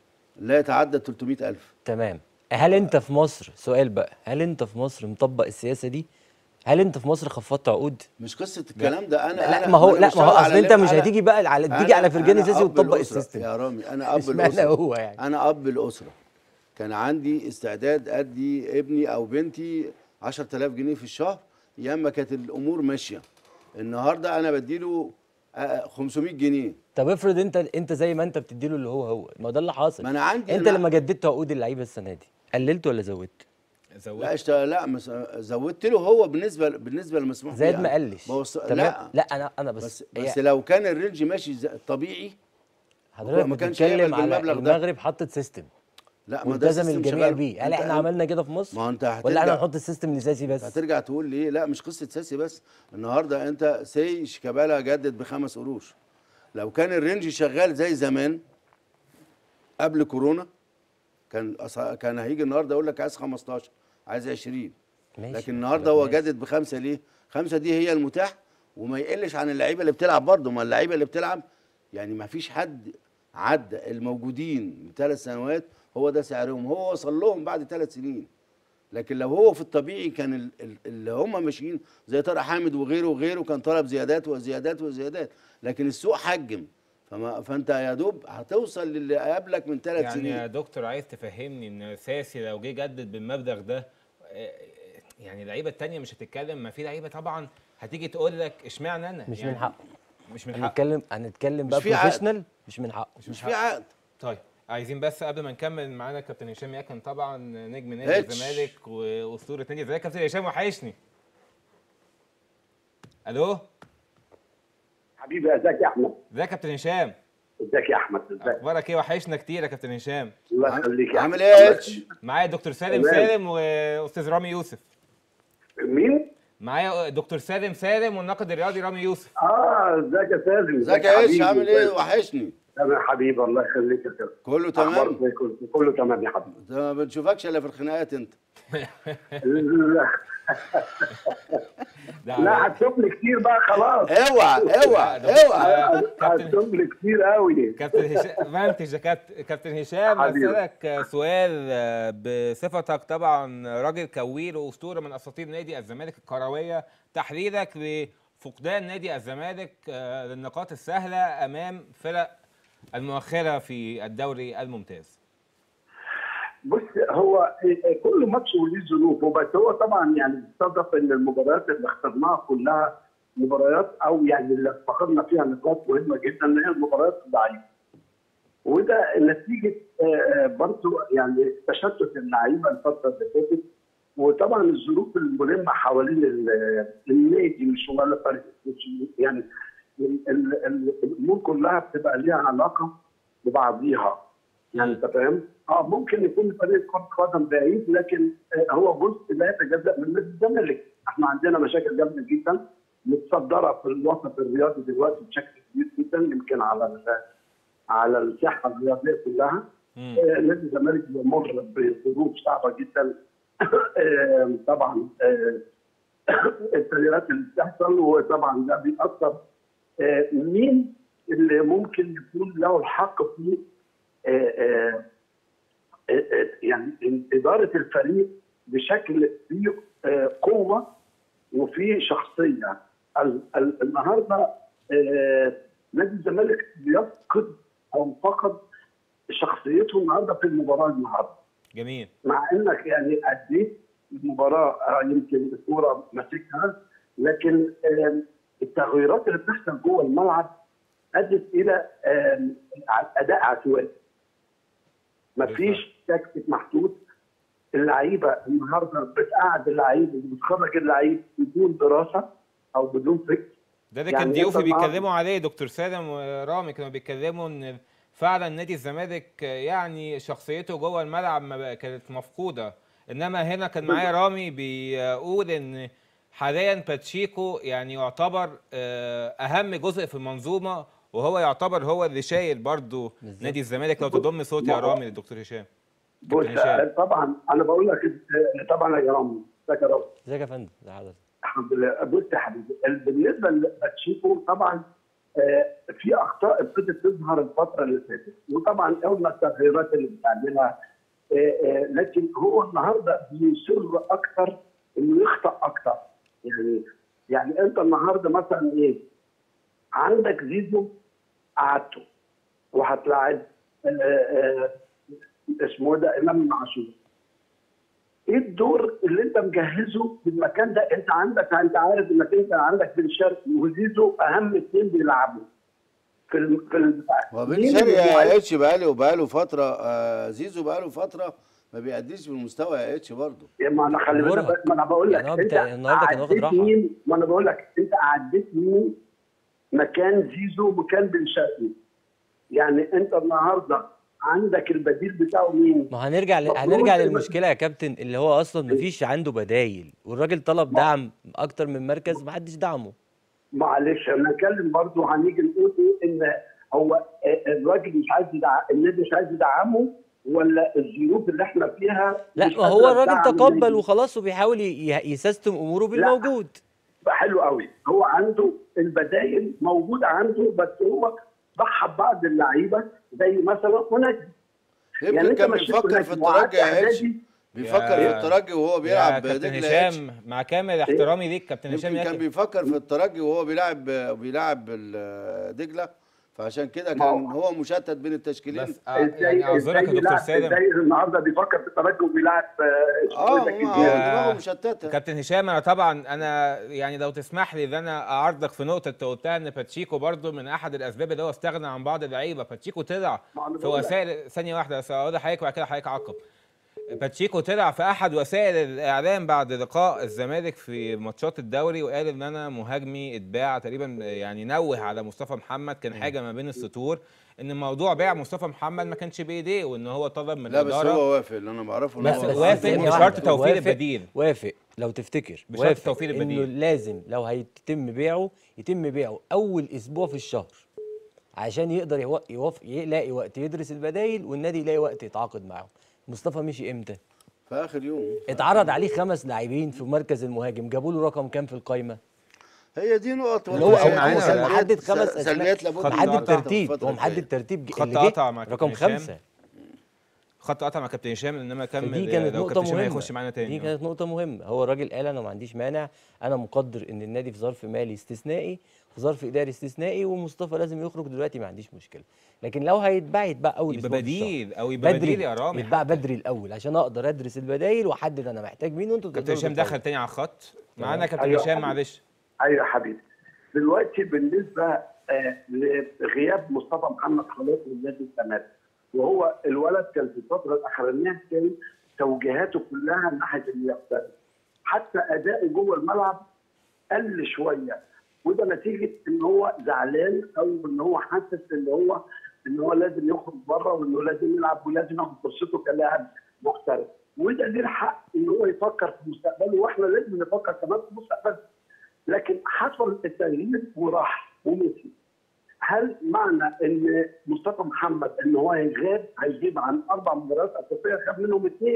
لا يتعدى 300000 تمام هل انت في مصر سؤال بقى هل انت في مصر مطبق السياسه دي هل انت في مصر خفضت عقود مش قصه الكلام ده انا لا أنا ما هو أنا لا ما بشتغل هو على اصل انت ليف- مش أنا- هتيجي بقى على تيجي أنا- على فرجاني أنا سيسي أب وتطبق الأسرة. السيستم يا رامي انا اب اشمعنى الاسره هو يعني انا اب الاسره كان عندي استعداد ادي ابني او بنتي 10000 جنيه في الشهر ايام ما كانت الامور ماشيه النهارده انا بديله آه، 500 جنيه طب افرض انت انت زي ما انت بتديله اللي هو هو ما ده اللي حاصل ما انا عندي انت أنا- لما جددت عقود اللعيبه السنه دي قللت ولا زودت زودت لا اشتغل لا مس... زودت له هو بالنسبه بالنسبه للمسموح به زاد ما يعني. قلش بوص... تمام لا لا انا انا بس, بس هي بس لو كان الرينج ماشي زي- طبيعي حضرتك ما كانش بتتكلم هيقبل على بالمبلغ ده. المغرب حطت سيستم لا ما ده والتزم سيستم الجميع شغال. بيه هل أنت- احنا عملنا كده في مصر ما هو انت ولا احنا هترجع نحط السيستم الاساسي بس هترجع تقول لي لا مش قصه ساسي بس النهارده انت سي شيكابالا جدد بخمس قروش لو كان الرينج شغال زي زمان قبل كورونا كان أص- كان هيجي النهارده يقول لك عايز 15 عايز 20 ماشي لكن النهارده هو جدد بخمسه ليه؟ خمسه دي هي المتاح وما يقلش عن اللعيبه اللي بتلعب برضه ما اللعيبه اللي بتلعب يعني ما فيش حد عدى الموجودين من ثلاث سنوات هو ده سعرهم هو وصل لهم بعد ثلاث سنين لكن لو هو في الطبيعي كان ال- ال- اللي هم ماشيين زي طارق حامد وغيره وغيره كان طلب زيادات وزيادات وزيادات لكن السوق حجم فما فانت يا دوب هتوصل للي قبلك من ثلاث يعني يا سنين دكتور عايز تفهمني ان ساسي لو جه جدد بالمبلغ ده آه، يعني اللعيبه التانية مش هتتكلم ما في لعيبه طبعا هتيجي تقول لك اشمعنى انا مش يعني من حقه مش من حقه هنتكلم هنتكلم بقى في عقد. بروفيشنال مش من حقه مش في عقد طيب عايزين بس قبل ما نكمل معانا كابتن هشام ياكن طبعا نجم نادي اتش. الزمالك واسطوره نادي الزمالك كابتن هشام وحشني الو حبيبي ازيك يا احمد ازيك يا كابتن هشام ازيك يا احمد ازيك اخبارك ايه وحشنا كتير يا كابتن هشام الله يخليك يا عامل أحمد. ايه يا اتش؟ معايا دكتور سالم تمام. سالم واستاذ رامي يوسف مين؟ معايا دكتور سالم سالم والناقد الرياضي رامي يوسف اه ازيك يا سالم ازيك يا اتش حبيبي؟ عامل ايه ازيك؟ وحشني تمام حبيبي الله يخليك يا سالم كله أخبارك تمام زي كله كله تمام يا حبيبي ده ما بنشوفكش الا في الخناقات انت لا ده لا هتشوف لي كتير بقى خلاص اوعى اوعى اوعى كابتن هتشوف لي كتير قوي كابتن هشام منتج يا كابتن كابتن هشام حبيبي. اسالك سؤال آه، بصفتك طبعا راجل كوير واسطوره من اساطير نادي الزمالك الكرويه تحليلك لفقدان نادي الزمالك آه، للنقاط السهله امام فرق المؤخره في الدوري الممتاز بص هو كل ماتش وليه ظروفه بس هو طبعا يعني صدف ان المباريات اللي اخترناها كلها مباريات او يعني اللي فقدنا فيها نقاط مهمه جدا اللي هي المباريات الضعيفه. وده نتيجه آه، آه، برضه يعني تشتت اللعيبه الفتره اللي فاتت وطبعا الظروف الملمه حوالين ال- النادي مش ولا فريق مش يعني ال- ال- ال- الامور كلها بتبقى ليها علاقه ببعضيها يعني انت فاهم؟ اه ممكن يكون فريق كره قدم بعيد لكن آه هو جزء لا يتجزا من نادي الزمالك، احنا عندنا مشاكل جامده جدا متصدره في الوسط الرياضي دلوقتي بشكل كبير جدا يمكن على ال- على الساحه الرياضيه كلها مم. آه، نادي الزمالك بيمر بظروف صعبه جدا آه، طبعا آه، التغييرات اللي بتحصل وطبعا ده بيأثر آه، مين اللي ممكن يكون له الحق في آه، آه، آه، آه، يعني إدارة الفريق بشكل فيه آه، قوة وفي شخصية ال- ال- النهارده آه، نادي الزمالك بيفقد أو فقد شخصيته النهارده في المباراة النهارده جميل مع انك يعني اديت المباراه آه، يمكن الكوره ماسكها لكن آم، التغيرات اللي بتحصل جوه الملعب ادت الى آم، اداء عشوائي. مفيش تكتيك محدود اللعيبه النهارده بتقعد اللعيب وبتخرج اللعيب بدون دراسه او بدون فكر ده اللي يعني كان ضيوفي أنت النهاردة- بيتكلموا عليه دكتور سالم ورامي كانوا بيتكلموا ان فعلا نادي الزمالك يعني شخصيته جوه الملعب ما بقى- كانت مفقوده انما هنا كان معايا رامي بيقول ان حاليا باتشيكو يعني يعتبر آه، اهم جزء في المنظومه وهو يعتبر هو اللي شايل برضو بالظبط. نادي الزمالك لو تضم صوتي يا ما هو- رامي للدكتور هشام بص كابتن هشام. طبعا انا بقول لك آه، طبعا يا رامي ازيك يا رامي ازيك يا فندم ازي حضرتك الحمد لله بص يا حبيبي بالنسبه لباتشيكو طبعا آه، في اخطاء ابتدت تظهر الفتره اللي فاتت وطبعا قلنا التغييرات اللي بتعملها آه، آه، لكن هو النهارده بيصر اكثر انه يخطا اكثر يعني يعني انت النهارده مثلا ايه عندك زيزو قعدته وهتلاعب آه، آه، اسمه ده امام عاشور ايه الدور اللي انت مجهزه في المكان ده انت عندك انت عارف انك انت عندك بن شرقي وزيزو اهم اثنين بيلعبوا في ال... في ال... وبن مين شرقي اللي يا معاك؟ اتش بقاله بقاله فتره آه زيزو بقاله فتره ما بيأديش بالمستوى يا اتش برضه ما انا خلي بالك مرهق. ما انا بقول لك يعني هو انت بتاع- النهارده كان واخد عديت راحة. مين ما انا بقول لك انت عديت مين مكان زيزو مكان بن شرقي يعني انت النهارده عندك البديل بتاعه مين؟ ما هنرجع ل... مفروض هنرجع إن- للمشكله يا كابتن اللي هو اصلا مفيش عنده بدايل والراجل طلب دعم اكتر من مركز محدش دعمه معلش انا هنتكلم برضه هنيجي نقول ايه ان هو الراجل مش عايز يدعم النادي مش عايز يدعمه ولا الظروف اللي احنا فيها لا مش ما هو قادرة الراجل تدعم تقبل النادي. وخلاص وبيحاول ي- يسيستم اموره بالموجود حلو قوي هو عنده البدايل موجوده عنده بس هو ضحى ببعض اللعيبه زي مثلا ونجم يمكن كان مشيت بيفكر في ونجم وقعدت الترجي يا اتش إعدادي، بيفكر في يا- الترجي وهو يا بيلعب كابتن دجله يا اتش هشام مع كامل احترامي ليك كابتن هشام يمكن يا كان كابتن. بيفكر في الترجي وهو بيلعب بيلعب ال- دجله فعشان كده ما كان هو- هو مشتت بين التشكيلين بس آه، يعني ازاي اعذرك يا ازاي دكتور بيلعب سالم ازاي النهارده بيفكر في الترجي وبيلعب آه، اسمه اه إيه ده هو كده؟ يا- دماغه مشتته كابتن هشام انا طبعا انا يعني لو تسمح لي ان انا اعارضك في نقطه انت قلتها ان باتشيكو برضو من احد الاسباب اللي هو استغنى عن بعض اللعيبه باتشيكو طلع ما أنا في بقول لك. وسائل ثانيه واحده بس اقول لحضرتك وبعد كده حضرتك عقب باتشيكو طلع في احد وسائل الاعلام بعد لقاء الزمالك في ماتشات الدوري وقال ان انا مهاجمي اتباع تقريبا يعني نوه على مصطفى محمد كان حاجه ما بين السطور ان موضوع بيع مصطفى محمد ما كانش بايديه وان هو طلب من لا بس الاداره هو وافق اللي انا بعرفه ان بس هو وافق ثانية بشرط واحدة. توفير وافق- البديل. وافق لو تفتكر بشرط وافق توفير البديل. انه لازم لو هيتم بيعه يتم بيعه اول اسبوع في الشهر عشان يقدر يو- يوف... يلاقي وقت يدرس البدايل والنادي يلاقي وقت يتعاقد معاهم مصطفى مشي امتى في اخر يوم اتعرض عليه خمس لاعبين في مركز المهاجم جابوا له رقم كام في القايمه هي دي نقط اللي هو متفق هو معانا هو ولا لا؟ محدد خمس س- سلبيات اسماء لابد خط محدد قطع ترتيب الفترة هو محدد الجاية. ترتيب خط اللي قطع جه مع رقم كابتن هشام. خمسة خط قطع مع كابتن هشام انما كمل فدي كانت لو نقطة كابتن هشام مهمة هيخش معانا تاني دي آه. كانت نقطة مهمة هو الراجل قال أنا ما عنديش مانع أنا مقدر إن النادي في ظرف مالي استثنائي في ظرف إداري استثنائي ومصطفى لازم يخرج دلوقتي ما عنديش مشكلة لكن لو هيتباع يتباع أول يبقى أسبوع في الشهر. بديل او يبقى بديل يا رامي يتباع بدري الأول عشان أقدر أدرس البدايل وأحدد أنا محتاج مين وأنتوا كابتن تقدروا هشام تتفاوضوا. دخل تاني على الخط معانا كابتن أيوة. هشام معلش ايوه يا حبيبي دلوقتي بالنسبه آه، لغياب مصطفى محمد خلاص من نادي الزمالك وهو الولد كان في الفتره الاخرانيه كان توجيهاته كلها ناحيه اليقظه حتى اداؤه جوه الملعب قل شويه وده نتيجه ان هو زعلان او ان هو حاسس ان هو ان هو لازم يخرج بره وانه لازم يلعب ولازم ياخد فرصته كلاعب محترف وده ليه الحق ان هو يفكر في مستقبله واحنا لازم نفكر كمان في مستقبلنا لكن حصل التغيير وراح ومشي هل معنى ان مصطفى محمد ان هو هيغاب هيجيب عن اربع مباريات اساسيه خد منهم اثنين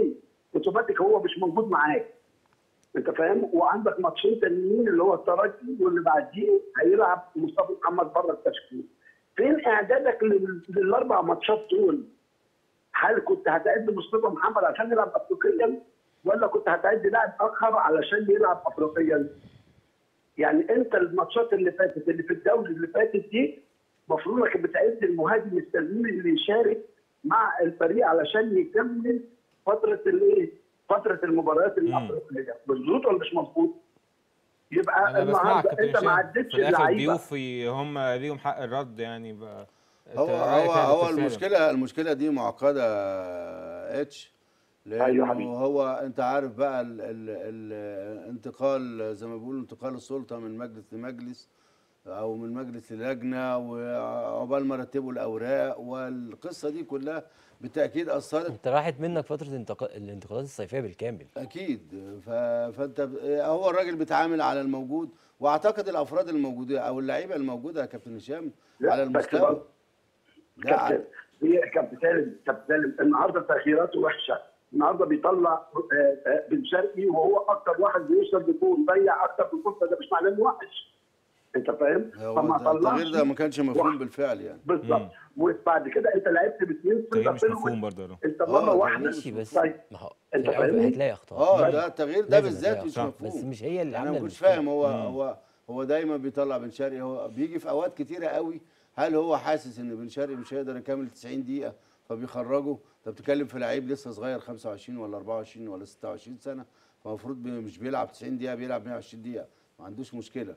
اوتوماتيك هو مش موجود معاك انت فاهم وعندك ماتشين تانيين اللي هو الترجي واللي بعديه هيلعب مصطفى محمد بره التشكيل فين اعدادك لل- للاربع ماتشات دول هل كنت هتعد مصطفى محمد عشان يلعب افريقيا ولا كنت هتعد لاعب اخر علشان يلعب افريقيا يعني انت الماتشات اللي فاتت اللي في الدوري اللي فاتت دي المفروض انك بتعد المهاجم السليم اللي يشارك مع الفريق علشان يكمل فتره الايه؟ فتره المباريات الافريقيه مظبوط ولا مش مظبوط؟ يبقى انا بسمعك النهارده كابتن انت ما هشام عدتش في الاخر اللعيبه ضيوفي هم ليهم حق الرد يعني بقى هو إنت رأيك هو إيه يا هو دكتور سالم؟ المشكله المشكله دي معقده اتش أيوة لانه حبيبي. هو انت عارف بقى ال ال الانتقال زي ما بيقولوا انتقال السلطه من مجلس لمجلس او من مجلس للجنه وعقبال ما رتبوا الاوراق والقصه دي كلها بالتاكيد اثرت انت راحت منك فتره انتقا- الانتقالات الصيفيه بالكامل اكيد ف... فانت ب... هو الراجل بيتعامل على الموجود واعتقد الافراد الموجوده او اللعيبه الموجوده يا كابتن هشام لا، على بس المستوى برضه لا كابتن هي كابتن سالم كابتن سالم النهارده تاخيراته وحشه النهارده بيطلع آه، آه، بن شرقي وهو اكتر واحد بيوصل بجول ضيع اكتر من فرصه ده مش معناه انه وحش انت فاهم؟ هو التغيير ده ما كانش مفهوم بالفعل يعني بالظبط وبعد كده انت لعبت باثنين التغيير مش مفهوم برضه يا رو. انت آه، مره ده واحده ماشي بس طيب ما هو أنت في الأول فاهمني؟ هتلاقي اخطاء اه ده التغيير ده لازم بالذات هتلاقي مش أخطاء، مفهوم بس مش هي اللي انا عامله ما كنتش المشكلة. فاهم هو هو هو دايما بيطلع بن شرقي هو بيجي في اوقات كتيره قوي هل هو حاسس ان بن شرقي مش هيقدر يكمل 90 دقيقه فبيخرجه انت بتتكلم في لعيب لسه صغير 25 ولا 24 ولا 26 سنه فالمفروض بي- مش بيلعب 90 دقيقه بيلعب 120 دقيقه ما عندوش مشكله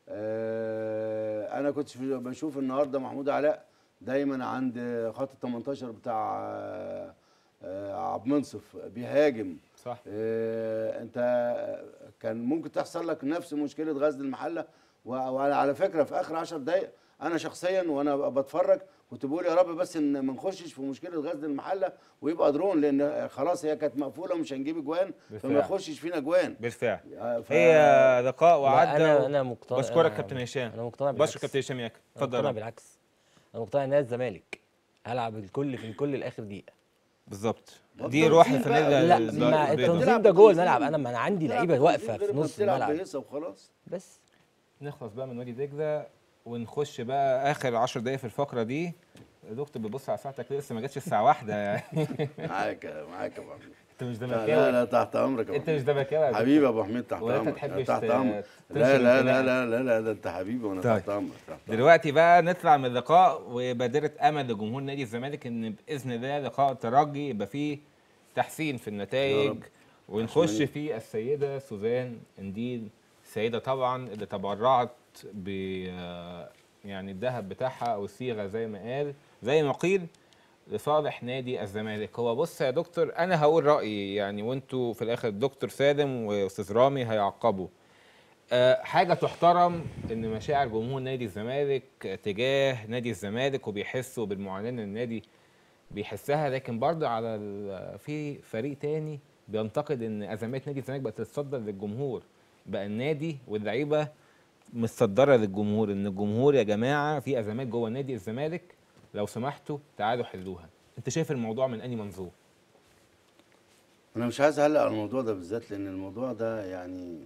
آه انا كنت في- بشوف النهارده محمود علاء دايما عند خط ال 18 بتاع آه، آه، عبد المنصف بيهاجم صح آه، انت كان ممكن تحصل لك نفس مشكله غزل المحله و- وعلى على فكره في اخر 10 دقائق انا شخصيا وانا بتفرج كنت بقول يا رب بس ان ما نخشش في مشكله غزل المحله ويبقى درون لان خلاص هي كانت مقفوله ومش هنجيب اجوان فما بالفعل. يخشش فينا اجوان بالفعل آه، ف- هي لقاء لا، وعدى انا و- انا مقتنع بشكرك أنا- كابتن هشام انا مقتنع بشكر بالعكس كابتن هشام ياك انا اتفضل يا مقتنع رب. بالعكس انا مقتنع ان أنا الزمالك هلعب الكل في الكل لاخر دقيقه بالظبط طب دي ده روح تنظيم الفانيلا بقى. لا الز- مع البيضاء. التنظيم ده جوه الملعب انا ما انا عندي لعيبه واقفه في نص بتلعب الملعب بهيصه وخلاص بس نخلص بقى من وادي دجله ونخش بقى اخر 10 دقايق في الفقره دي يا دكتور بتبص على ساعتك ليه لسه ما جاتش الساعه واحده يعني معاك معاك يا ابو حميد انت مش لا لا, زملكاوي لا تحت امرك يا أبو انت مش حميد. زملكاوي يا دكتور. حبيبي يا ابو حميد تحت ولا انت امرك تحبش تحت ت- امرك تنشر لا لا لا انتمائك؟ لا لا لا ده انت حبيبي وانا طيب. تحت امرك تحت امرك دلوقتي بقى نطلع من اللقاء وبادرة امل لجمهور نادي الزمالك ان باذن الله لقاء الترجي يبقى فيه تحسين في يا النتائج رب. ونخش عشان في السيده سوزان انديل السيده طبعا اللي تبرعت ب آه، يعني الذهب بتاعها او الصيغه زي ما قال زي ما قيل لصالح نادي الزمالك هو بص يا دكتور انا هقول رايي يعني وانتوا في الاخر الدكتور سالم واستاذ رامي هيعقبوا آه، حاجة تحترم إن مشاعر جمهور نادي الزمالك تجاه نادي الزمالك وبيحسوا بالمعاناة اللي النادي بيحسها لكن برضه على ال- في فريق تاني بينتقد إن أزمات نادي الزمالك بقت تتصدر للجمهور بقى النادي واللعيبة متصدرة للجمهور إن الجمهور يا جماعة في أزمات جوه نادي الزمالك لو سمحتوا تعالوا حلوها أنت شايف الموضوع من أي منظور؟ انا مش عايز اعلق على الموضوع ده بالذات لان الموضوع ده يعني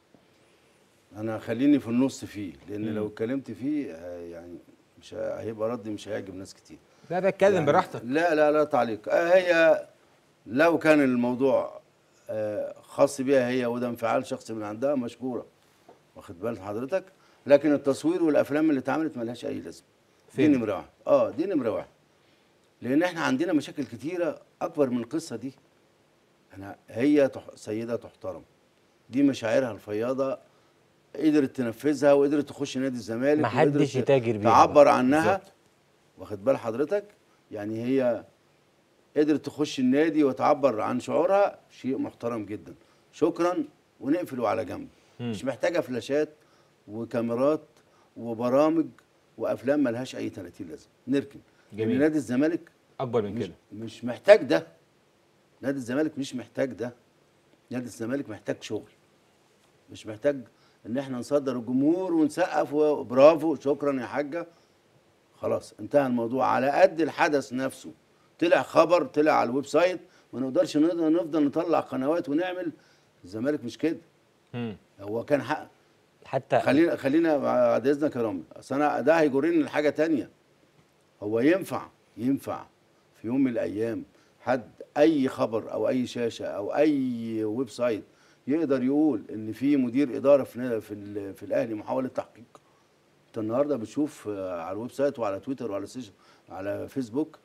انا خليني في النص فيه لان مم. لو اتكلمت فيه آه، يعني مش ه- هيبقى ردي مش هيعجب ناس كتير لا ده اتكلم يعني براحتك لا لا لا تعليق آه، هي لو كان الموضوع آه، خاص بيها هي وده انفعال شخصي من عندها مشكوره واخد بال حضرتك لكن التصوير والافلام اللي اتعملت ملهاش اي لازمه دي فين؟ نمره واحد اه دي نمره واحد لان احنا عندنا مشاكل كتيره اكبر من القصه دي احنا هي تح... سيده تحترم دي مشاعرها الفياضه قدرت تنفذها وقدرت تخش نادي الزمالك ما حدش وقدرت يتاجر بيها تعبر بقى. عنها بالظبط. واخد بال حضرتك يعني هي قدرت تخش النادي وتعبر عن شعورها شيء محترم جدا شكرا ونقفله على جنب مم. مش محتاجه فلاشات وكاميرات وبرامج وافلام ملهاش اي 30 لازمه نركن جميل. لأن نادي الزمالك أكبر من مش, كده مش محتاج ده نادي الزمالك مش محتاج ده نادي الزمالك محتاج شغل مش محتاج ان احنا نصدر الجمهور ونسقف وبرافو شكرا يا حاجه خلاص انتهى الموضوع على قد الحدث نفسه طلع خبر طلع على الويب سايت ما نقدرش نقدر نفضل نطلع قنوات ونعمل الزمالك مش كده مم. هو كان حق حتى خلينا خلينا بعد اذنك يا رامي اصل انا ده هيجرني لحاجه تانية هو ينفع ينفع في يوم من الايام حد اي خبر او اي شاشه او اي ويب سايت يقدر يقول ان في مدير اداره في نا- في, ال- في الاهلي محاوله تحقيق انت النهارده بتشوف آه، على الويب سايت وعلى تويتر وعلى سيش على فيسبوك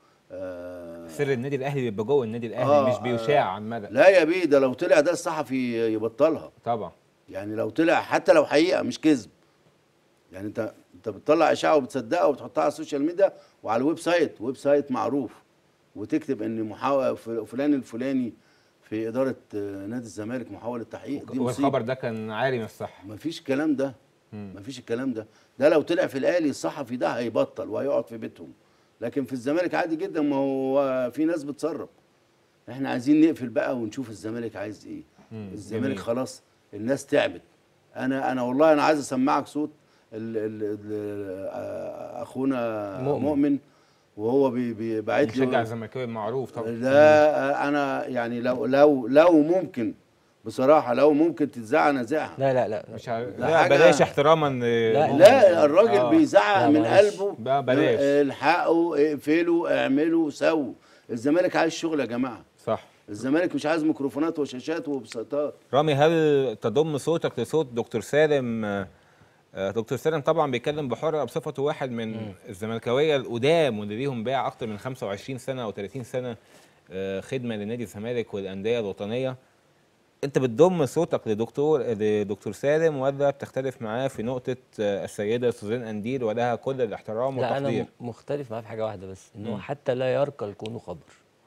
آه سر النادي الاهلي بيبقى جوه النادي الاهلي آه، مش آه. بيشاع عن مدى لا يا بيه ده لو طلع ده الصحفي يبطلها طبعا يعني لو طلع حتى لو حقيقه مش كذب يعني انت انت بتطلع اشاعه وبتصدقها وبتحطها على السوشيال ميديا وعلى الويب سايت ويب سايت معروف وتكتب ان محاول فلان الفلاني في اداره آه، نادي الزمالك محاوله تحقيق دي والخبر مصيبه ده كان عاري من الصحه مفيش الكلام ده مفيش الكلام ده ده لو طلع في الاهلي الصحفي ده هيبطل وهيقعد في بيتهم لكن في الزمالك عادي جدا ما هو في ناس بتصرف احنا عايزين نقفل بقى ونشوف الزمالك عايز ايه الزمالك جميل. خلاص الناس تعبت انا انا والله انا عايز اسمعك صوت ال ال ال آه، اخونا مؤمن. مؤمن, مؤمن وهو بي- بي- باعت مشجع لي الزملكاوي معروف طبعا لا انا يعني لو لو لو ممكن بصراحه لو ممكن تتذاع انا ذاعها لا لا لا مش عارف ده لا حاجة- بلاش احتراما لا، لا الراجل آه. بيزعق لا، من معلش. قلبه لا، بلاش. الحقوا اقفلوا اعملوا سووا الزمالك عايز شغل يا جماعه صح الزمالك مش عايز ميكروفونات وشاشات وبساطات رامي هل تضم صوتك لصوت دكتور سالم آه، آه، دكتور سالم طبعا بيتكلم بحرقه بصفته واحد من الزملكاويه القدام واللي ليهم باع اكتر من 25 سنه او 30 سنه آه، خدمه لنادي الزمالك والانديه الوطنيه انت بتضم صوتك لدكتور لدكتور سالم ولا بتختلف معاه في نقطه آه، السيده سوزان انديل ولها كل الاحترام لا انا والتقدير م- مختلف معاه في حاجه واحده بس انه مم. حتى لا يرقى كونه خبر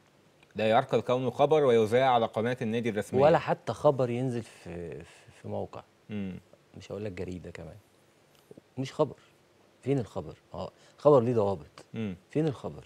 لا يعرقل كونه خبر ويذاع على قناه النادي الرسميه ولا حتى خبر ينزل في في- في موقع مم. مش هقول لك جريده كمان مش خبر فين الخبر اه خبر ليه ضوابط مم. فين الخبر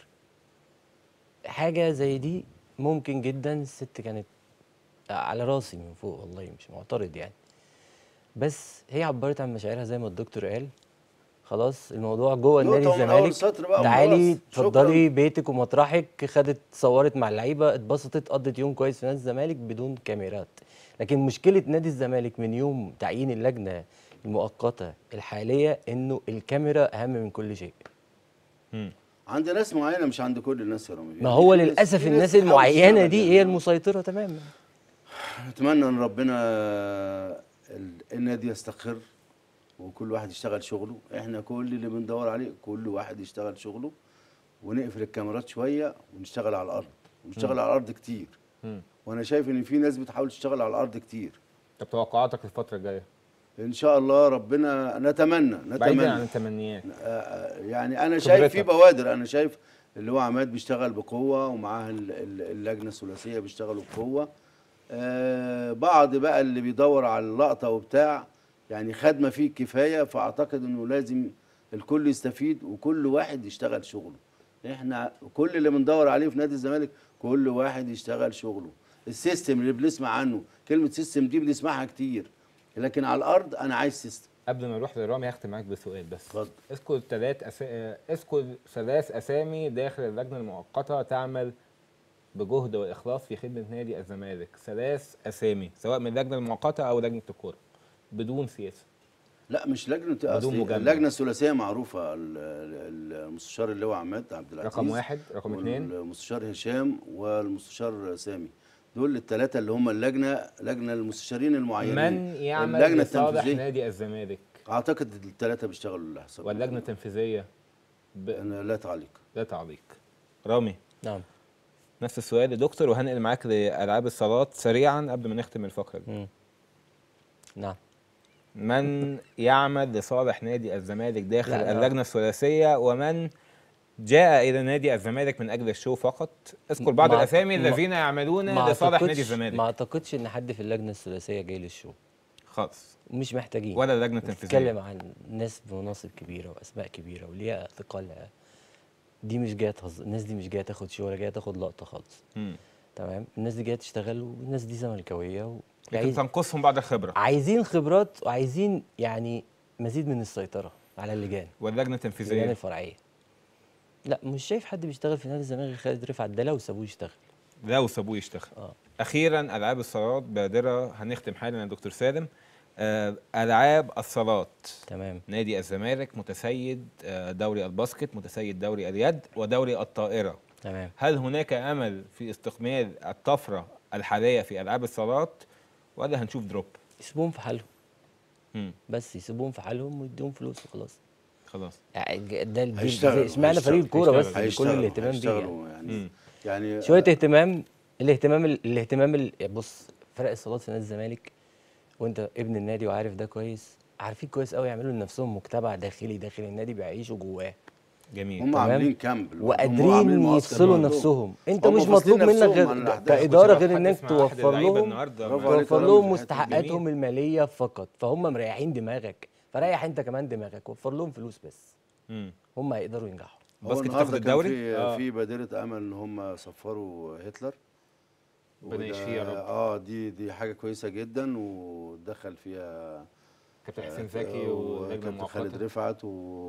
حاجه زي دي ممكن جدا الست كانت على راسي من فوق والله مش معترض يعني بس هي عبرت عن مشاعرها زي ما الدكتور قال خلاص الموضوع جوه نقطة النادي من أول الزمالك سطر بقى تعالي وخلاص. شكراً. اتفضلي بيتك ومطرحك خدت صورت مع اللعيبه اتبسطت قضت يوم كويس في نادي الزمالك بدون كاميرات لكن مشكله نادي الزمالك من يوم تعيين اللجنه المؤقته الحاليه انه الكاميرا اهم من كل شيء مم. عند ناس معينه مش عند كل الناس يا رامي ما يعني هو في ناس- للاسف في الناس بتحاول المعينه تشتغل دي يعني. هي المسيطره تماما اتمنى ان ربنا ال- النادي يستقر وكل واحد يشتغل شغله احنا كل اللي بندور عليه كل واحد يشتغل شغله ونقفل الكاميرات شويه ونشتغل على الارض ونشتغل على الارض كتير مم. وانا شايف ان في ناس بتحاول تشتغل على الارض كتير طب توقعاتك الفتره الجايه ان شاء الله ربنا نتمنى بعيدا عن نتمنى التمنيات آه، يعني انا شايف في خبرتك. بوادر انا شايف اللي هو عماد بيشتغل بقوه ومعاه ال- ال- اللجنه الثلاثيه بيشتغلوا بقوه آه، بعض بقى اللي بيدور على اللقطه وبتاع يعني خد ما فيه كفايه فاعتقد انه لازم الكل يستفيد وكل واحد يشتغل شغله احنا كل اللي بندور عليه في نادي الزمالك كل واحد يشتغل شغله السيستم اللي بنسمع عنه كلمه سيستم دي بنسمعها كتير لكن على الارض انا عايز سيستم قبل ما نروح لرامي هختم معاك بسؤال بس اتفضل. اذكر ثلاث أسا... اذكر ثلاث اسامي داخل اللجنه المؤقته تعمل بجهد واخلاص في خدمه نادي الزمالك ثلاث اسامي سواء من اللجنه المؤقته او لجنه الكوره بدون سياسه لا مش لجنه أصل مجاملة. اللجنه الثلاثيه معروفه ال- ال- المستشار اللي هو عماد عبد العزيز رقم واحد رقم اثنين والمستشار هشام والمستشار سامي دول الثلاثه اللي هم اللجنه لجنه المستشارين المعينين من يعمل اللجنه لصالح التنفيذيه نادي الزمالك اعتقد الثلاثه بيشتغلوا لحساب واللجنه التنفيذيه ب... انا لا تعليق لا تعليق رامي نعم نفس السؤال يا دكتور وهنقل معاك لالعاب الصالات سريعا قبل ما نختم الفقره دي مم. نعم من يعمل لصالح نادي الزمالك داخل لا، لا. اللجنه الثلاثيه ومن جاء الى نادي الزمالك من اجل الشو فقط اذكر بعض ما- الاسامي ما- الذين يعملون ما لصالح نادي أعتقدش- الزمالك ما اعتقدش ان حد في اللجنه الثلاثيه جاي للشو خالص مش محتاجين ولا اللجنه بتتكلم التنفيذيه عن ناس بمناصب كبيره واسماء كبيره وليها ثقلها دي مش جايه تهزر الناس دي مش جايه تاخد شو ولا جايه تاخد لقطه خالص مم. تمام الناس دي جايه تشتغل والناس دي زملكاويه و... لكن عايز... تنقصهم بعض الخبره عايزين خبرات وعايزين يعني مزيد من السيطره على اللجان واللجنه اللجان التنفيذيه الفرعيه لا مش شايف حد بيشتغل في نادي الزمالك غير خالد رفعت ده لو سابوه يشتغل لو سابوه يشتغل اه اخيرا العاب الصالات بادره هنختم حالا يا دكتور سالم آه، العاب الصالات تمام نادي الزمالك متسيد آه، دوري الباسكت متسيد دوري اليد ودوري الطائره تمام هل هناك امل في استكمال الطفره الحاليه في العاب الصالات ولا هنشوف دروب يسيبوهم في حالهم مم. بس يسيبوهم في حالهم ويديهم فلوس وخلاص خلاص يعني ده دي- هيشتغلوا، زي- اشمعنى فريق هيشتغلوا، الكوره بس هيشتغلوا، اللي كل هيشتغلوا- الاهتمام بيه يعني. هيشتغلوا يعني مم. يعني شويه اهتمام الاهتمام الاهتمام ال- بص فرق الصالات في نادي الزمالك وانت ابن النادي وعارف ده كويس عارفين كويس قوي يعملوا لنفسهم مجتمع داخلي داخل النادي بيعيشوا جواه جميل هم تمام. عاملين كامب هم عاملين وقادرين معسكر يفصلوا لوحدهم. نفسهم انت هم مش فاصلين مطلوب منك نفسهم غير عن ك- الأحداث. كاداره كنت غير بحدث انك مع أحد توفر اللعيبة لهم النهارده برافو مع- عليك. توفر كلام لهم جميل. مستحقاتهم الماليه فقط فهم مريحين دماغك فريح انت كمان دماغك وفر لهم فلوس بس مم. هم هيقدروا ينجحوا هو باسكت النهارده تاخد كان الدوري؟ في آه. في بادره امل ان هم صفروا هتلر ربنا وده- يشفيه يا رب. اه دي دي حاجه كويسه جدا ودخل فيها كابتن حسين زكي واللجنه وكابتن خالد المؤقته رفعت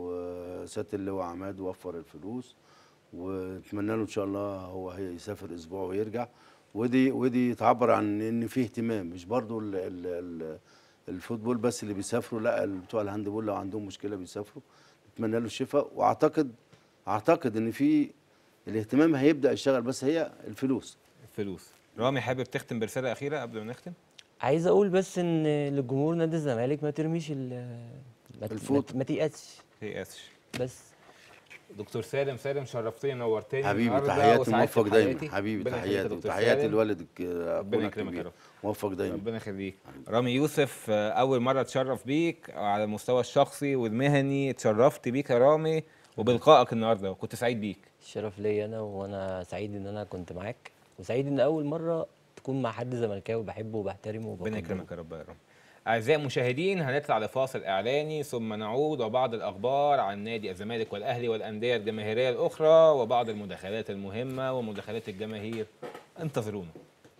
وسياده اللواء عماد وفر الفلوس واتمنى له ان شاء الله هو هيسافر اسبوع ويرجع ودي ودي تعبر عن ان في اهتمام مش برضو ال ال ال الفوتبول بس اللي بيسافروا لا ال- بتوع الهاندبول لو عندهم مشكله بيسافروا نتمنى له الشفاء واعتقد اعتقد ان في الاهتمام هيبدا يشتغل بس هي الفلوس الفلوس رامي حابب تختم برساله اخيره قبل ما نختم عايز اقول بس ان للجمهور نادي الزمالك ما ترميش ال ما ت- الفوط. ما تيأسش يأسش بس دكتور سالم سالم شرفتني نورتني حبيبي النهاردة تحياتي وسعدت موفق دايما بحياتي. حبيبي ربنا يخليك يا تحياتي دكتور وتحياتي سالم. لوالدك ربنا ربنا يكرمك يا رب موفق دايما ربنا يخليك رامي يوسف آه، اول مره اتشرف بيك على المستوى الشخصي والمهني اتشرفت بيك يا رامي وبلقائك النهارده وكنت سعيد بيك الشرف ليا انا وانا سعيد ان انا كنت معاك وسعيد ان اول مره تكون مع حد زملكاوي بحبه وبحترمه ربنا وبقدره يكرمك يا رب يا رب اعزائي المشاهدين هنطلع لفاصل اعلاني ثم نعود وبعض الاخبار عن نادي الزمالك والاهلي والانديه الجماهيريه الاخرى وبعض المداخلات المهمه ومداخلات الجماهير انتظرونا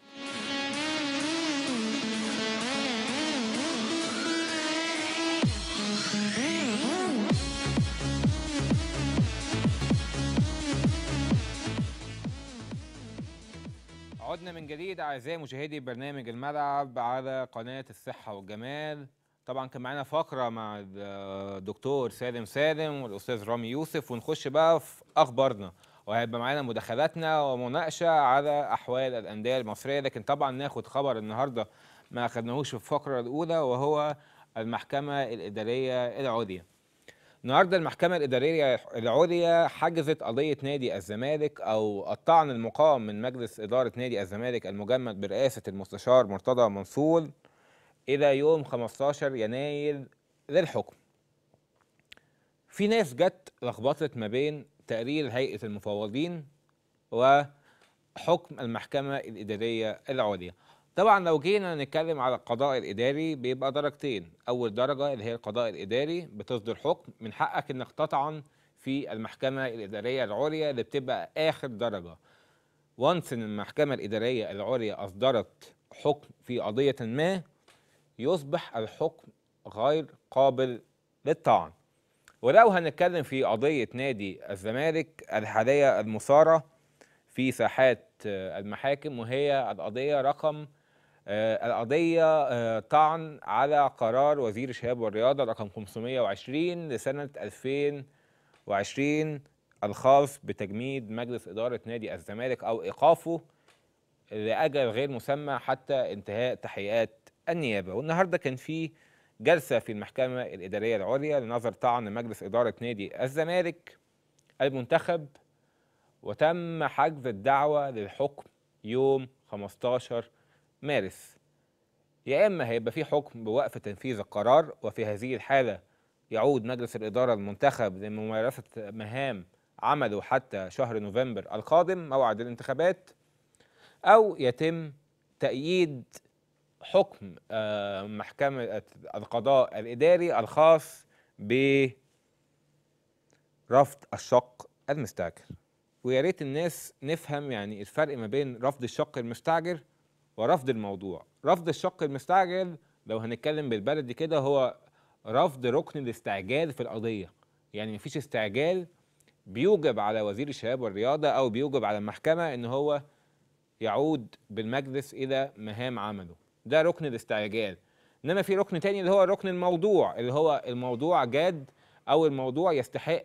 عدنا من جديد اعزائي مشاهدي برنامج الملعب على قناه الصحه والجمال طبعا كان معانا فقره مع الدكتور سالم سالم والاستاذ رامي يوسف ونخش بقى في اخبارنا وهيبقى معانا مداخلاتنا ومناقشه على احوال الانديه المصريه لكن طبعا ناخد خبر النهارده ما اخدناهوش في الفقره الاولى وهو المحكمه الاداريه العليا النهارده المحكمة الإدارية العليا حجزت قضية نادي الزمالك أو الطعن المقام من مجلس إدارة نادي الزمالك المجمد برئاسة المستشار مرتضى منصور إلى يوم 15 يناير للحكم. في ناس جت لخبطت ما بين تقرير هيئة المفوضين وحكم المحكمة الإدارية العليا. طبعا لو جينا نتكلم على القضاء الاداري بيبقى درجتين اول درجه اللي هي القضاء الاداري بتصدر حكم من حقك انك تطعن في المحكمه الاداريه العليا اللي بتبقى اخر درجه وانس ان المحكمه الاداريه العليا اصدرت حكم في قضيه ما يصبح الحكم غير قابل للطعن ولو هنتكلم في قضيه نادي الزمالك الحاليه المثاره في ساحات آه، المحاكم وهي القضيه رقم آه، القضية آه، طعن على قرار وزير الشباب والرياضة رقم 520 لسنة 2020 الخاص بتجميد مجلس إدارة نادي الزمالك أو إيقافه لأجل غير مسمى حتى انتهاء تحقيقات النيابة والنهاردة كان في جلسة في المحكمة الإدارية العليا لنظر طعن مجلس إدارة نادي الزمالك المنتخب وتم حجز الدعوة للحكم يوم 15 مارس يا اما هيبقى في حكم بوقف تنفيذ القرار وفي هذه الحاله يعود مجلس الاداره المنتخب لممارسه مهام عمله حتى شهر نوفمبر القادم موعد الانتخابات او يتم تأييد حكم آه، محكمه القضاء الاداري الخاص برفض الشق المستعجل ويا ريت الناس نفهم يعني الفرق ما بين رفض الشق المستعجل ورفض الموضوع رفض الشق المستعجل لو هنتكلم بالبلدي كده هو رفض ركن الاستعجال في القضية يعني مفيش استعجال بيوجب على وزير الشباب والرياضة أو بيوجب على المحكمة إن هو يعود بالمجلس الى مهام عمله ده ركن الاستعجال انما في ركن تاني اللي هو ركن الموضوع اللي هو الموضوع جاد او الموضوع يستحق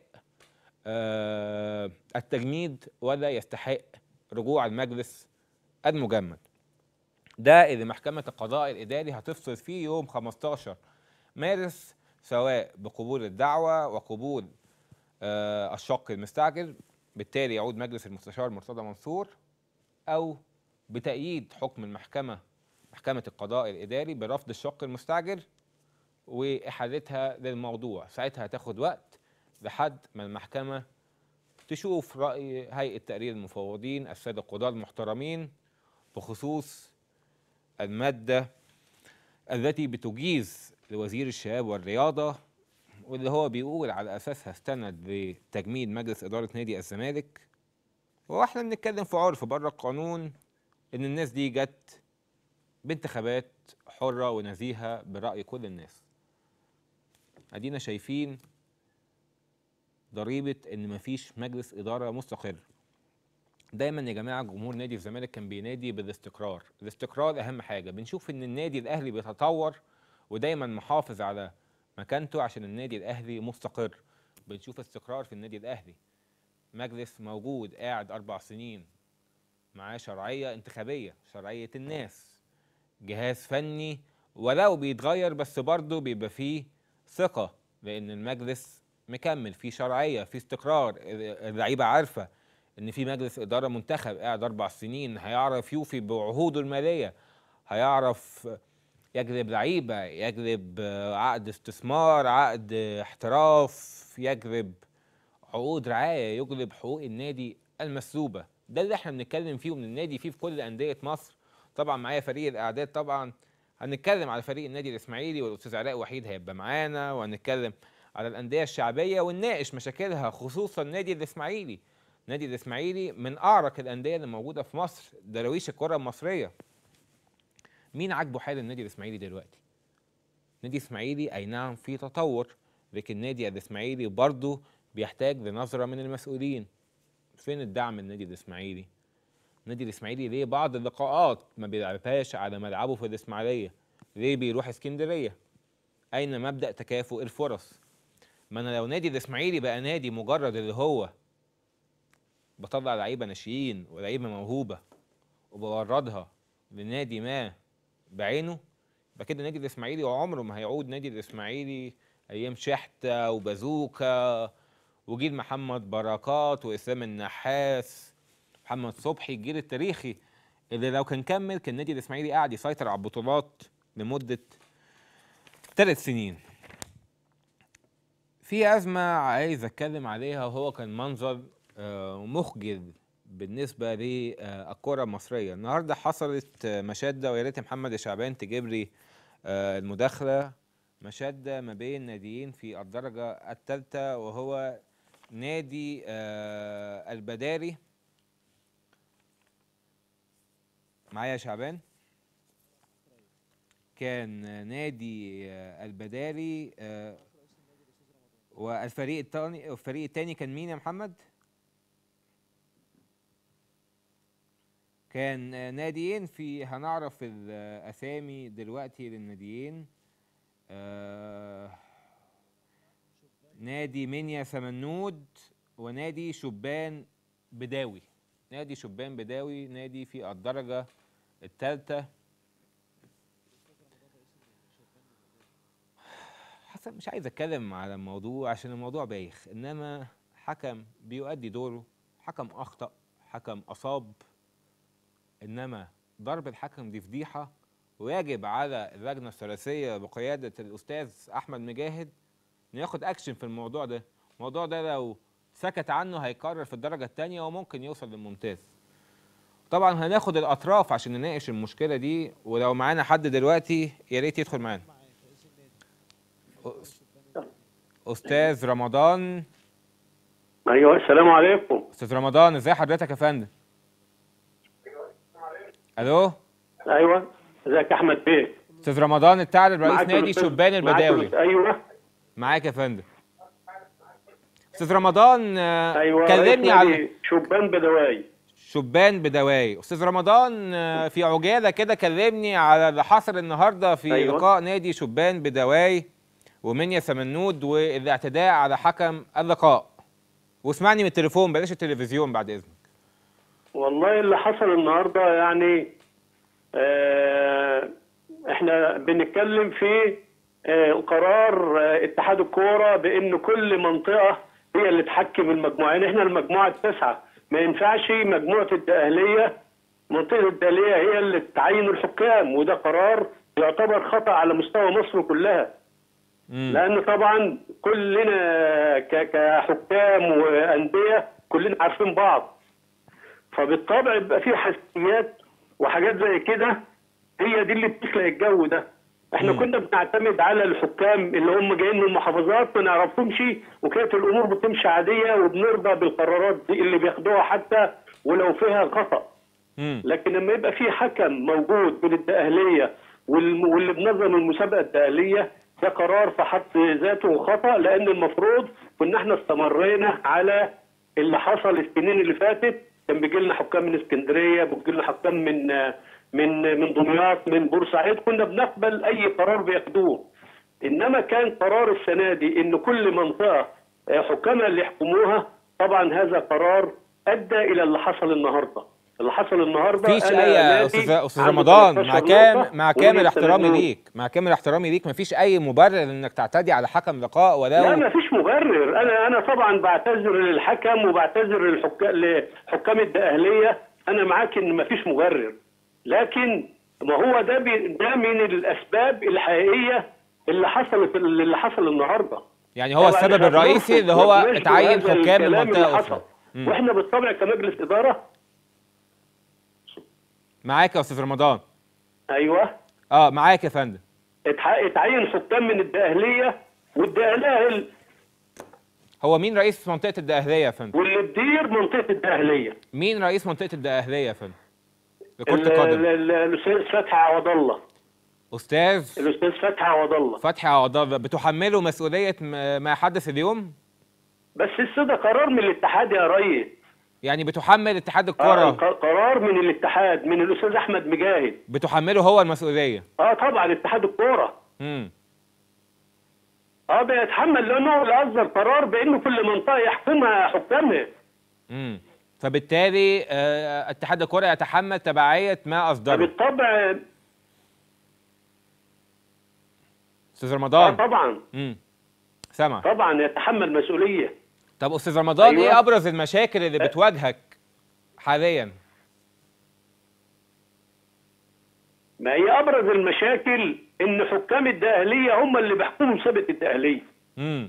آه التجميد ولا يستحق رجوع المجلس المجمد ده اللي محكمة القضاء الإداري هتفصل فيه يوم 15 مارس سواء بقبول الدعوة وقبول آه الشق المستعجل بالتالي يعود مجلس المستشار مرتضى منصور أو بتأييد حكم المحكمة محكمة القضاء الإداري برفض الشق المستعجل وإحالتها للموضوع ساعتها هتاخد وقت لحد ما المحكمة تشوف رأي هيئة تقرير المفوضين السادة القضاة المحترمين بخصوص المادة التي بتجيز لوزير الشباب والرياضة واللي هو بيقول على أساسها استند لتجميد مجلس إدارة نادي الزمالك واحنا بنتكلم في عرف بره القانون إن الناس دي جت بانتخابات حرة ونزيهة برأي كل الناس أدينا شايفين ضريبة إن مفيش مجلس إدارة مستقر دايما يا جماعه جمهور نادي الزمالك كان بينادي بالاستقرار الاستقرار اهم حاجه بنشوف ان النادي الاهلي بيتطور ودايما محافظ على مكانته عشان النادي الاهلي مستقر بنشوف استقرار في النادي الاهلي مجلس موجود قاعد اربع سنين معاه شرعيه انتخابيه شرعيه الناس جهاز فني ولو بيتغير بس برضه بيبقى فيه ثقه لان المجلس مكمل فيه شرعيه فيه استقرار اللعيبه عارفه ان في مجلس اداره منتخب قاعد اربع سنين هيعرف يوفي بعهوده الماليه هيعرف يجلب لعيبه يجلب عقد استثمار عقد احتراف يجلب عقود رعايه يجلب حقوق النادي المسلوبه ده اللي احنا بنتكلم فيه ومن النادي فيه في كل انديه مصر طبعا معايا فريق الاعداد طبعا هنتكلم على فريق النادي الاسماعيلي والاستاذ علاء وحيد هيبقى معانا وهنتكلم على الانديه الشعبيه ونناقش مشاكلها خصوصا النادي الاسماعيلي نادي الاسماعيلي من اعرق الانديه اللي موجوده في مصر دراويش الكره المصريه مين عاجبه حال النادي الاسماعيلي دلوقتي نادي الاسماعيلي اي نعم في تطور لكن نادي الاسماعيلي برضه بيحتاج لنظره من المسؤولين فين الدعم النادي الاسماعيلي النادي الاسماعيلي ليه بعض اللقاءات ما بيلعبهاش على ملعبه في الاسماعيليه ليه بيروح اسكندريه اين مبدا تكافؤ الفرص ما انا لو نادي الاسماعيلي بقى نادي مجرد اللي هو بطلع لعيبه ناشئين ولعيبه موهوبه وبوردها لنادي ما بعينه يبقى كده نادي الاسماعيلي وعمره ما هيعود نادي الاسماعيلي ايام شحته وبازوكا وجيل محمد بركات واسلام النحاس محمد صبحي الجيل التاريخي اللي لو كان كمل كان النادي الاسماعيلي قاعد يسيطر على البطولات لمده ثلاث سنين في أزمة عايز أتكلم عليها وهو كان منظر آه، مخجل بالنسبة للكرة المصرية النهاردة حصلت آه، مشادة ويا ريت محمد شعبان تجيب لي آه، المداخلة مشادة ما بين ناديين في الدرجة الثالثة وهو نادي آه، البداري معايا يا شعبان كان نادي آه، البداري آه، والفريق الثاني الفريق الثاني كان مين يا محمد؟ كان آه، ناديين في هنعرف الاسامي دلوقتي للناديين آه، نادي منيا سمنود ونادي شبان بداوي نادي شبان بداوي نادي في الدرجة الثالثة حسن مش عايز اتكلم على الموضوع عشان الموضوع بايخ انما حكم بيؤدي دوره حكم اخطأ حكم اصاب انما ضرب الحكم دي فضيحه ويجب على اللجنه الثلاثيه بقياده الاستاذ احمد مجاهد انه ياخد اكشن في الموضوع ده الموضوع ده لو سكت عنه هيكرر في الدرجه الثانيه وممكن يوصل للممتاز طبعا هناخد الاطراف عشان نناقش المشكله دي ولو معانا حد دلوقتي يا ريت يدخل معانا أس- استاذ رمضان ايوه السلام عليكم استاذ رمضان ازي حضرتك يا فندم الو ايوه ازيك يا احمد بيه استاذ رمضان الثعلب رئيس معاك نادي الأستاذ- شبان معاك البداوي الأستاذ- ايوه معاك يا فندم استاذ رمضان آه، ايوه كلمني رئيس على نادي شبان بدواي شبان بدواي استاذ رمضان آه، في عجاله كده كلمني على اللي حصل النهارده في أيوة. لقاء نادي شبان بدواي ومنيا سمنود والاعتداء على حكم اللقاء واسمعني من التليفون بلاش التلفزيون بعد اذنك والله اللي حصل النهارده يعني آه احنا بنتكلم في آه قرار آه اتحاد الكوره بان كل منطقه هي اللي تحكم المجموعه احنا المجموعه التاسعه ما ينفعش مجموعه الدقهليه منطقه الدقهليه هي اللي تعين الحكام وده قرار يعتبر خطا على مستوى مصر كلها مم. لان طبعا كلنا ك- كحكام وانديه كلنا عارفين بعض فبالطبع بيبقى في حساسيات وحاجات زي كده هي دي اللي بتخلق الجو ده احنا مم. كنا بنعتمد على الحكام اللي هم جايين من المحافظات ما نعرفهمش وكانت الامور بتمشي عاديه وبنرضى بالقرارات دي اللي بياخدوها حتى ولو فيها خطأ مم. لكن لما يبقى في حكم موجود من الدقهليه والم- واللي بنظم المسابقه الدقهليه ده قرار في حد ذاته خطا لان المفروض كنا احنا استمرينا على اللي حصل السنين اللي فاتت كان بيجي لنا حكام من اسكندريه بيجي لنا حكام من من من دمياط من بورسعيد كنا بنقبل اي قرار بياخدوه انما كان قرار السنه دي ان كل منطقه آه، حكامها اللي يحكموها طبعا هذا قرار ادى الى اللي حصل النهارده اللي حصل النهارده مفيش أنا اي نادي استاذ استاذ عنده رمضان 13 مع كام نقطة مع كامل وليه احترامي ثمانية. ليك مع كامل احترامي ليك مفيش اي مبرر انك تعتدي على حكم لقاء لا ولو ما فيش مبرر انا انا طبعا بعتذر للحكم وبعتذر للحكام لحكام الدقهليه انا معاك ان ما فيش مبرر لكن ما هو ده بي ده من الاسباب الحقيقيه اللي حصلت اللي حصل النهارده يعني هو طبعاً السبب إحنا الرئيسي اللي هو بنرفض اتعين هذا حكام من الكلام اللي منطقه حصل. اخرى مم. واحنا بالطبع كمجلس اداره معاك يا استاذ رمضان ايوه اه معاك يا فندم اتح- اتعين حكام من الدقهليه والدقهليه هو مين رئيس منطقه الدقهليه يا فندم واللي تدير منطقه الدقهليه مين رئيس منطقه الدقهليه يا فندم لكره ال- القدم ال- الاستاذ فتحي عوض الله استاذ الاستاذ فتحي عوض الله فتحي عوض الله بتحمله مسؤوليه م- ما حدث اليوم بس السده قرار من الاتحاد يا ريس يعني بتحمل اتحاد آه الكره ق- قرار من الاتحاد من الاستاذ احمد مجاهد بتحمله هو المسؤوليه اه طبعا اتحاد الكوره امم اه بيتحمل لانه هو اللي اصدر قرار بانه كل منطقه يحكمها حكامها امم فبالتالي آه، اتحاد الكره يتحمل تبعيه ما اصدره فبالطبع استاذ اه رمضان طبعا امم سامع طبعا يتحمل مسؤوليه طب استاذ رمضان أيوة. ايه ابرز المشاكل اللي بتواجهك حاليا ما هي ابرز المشاكل ان حكام الدقهليه هم اللي بيحكموا مسابقه الدقهليه امم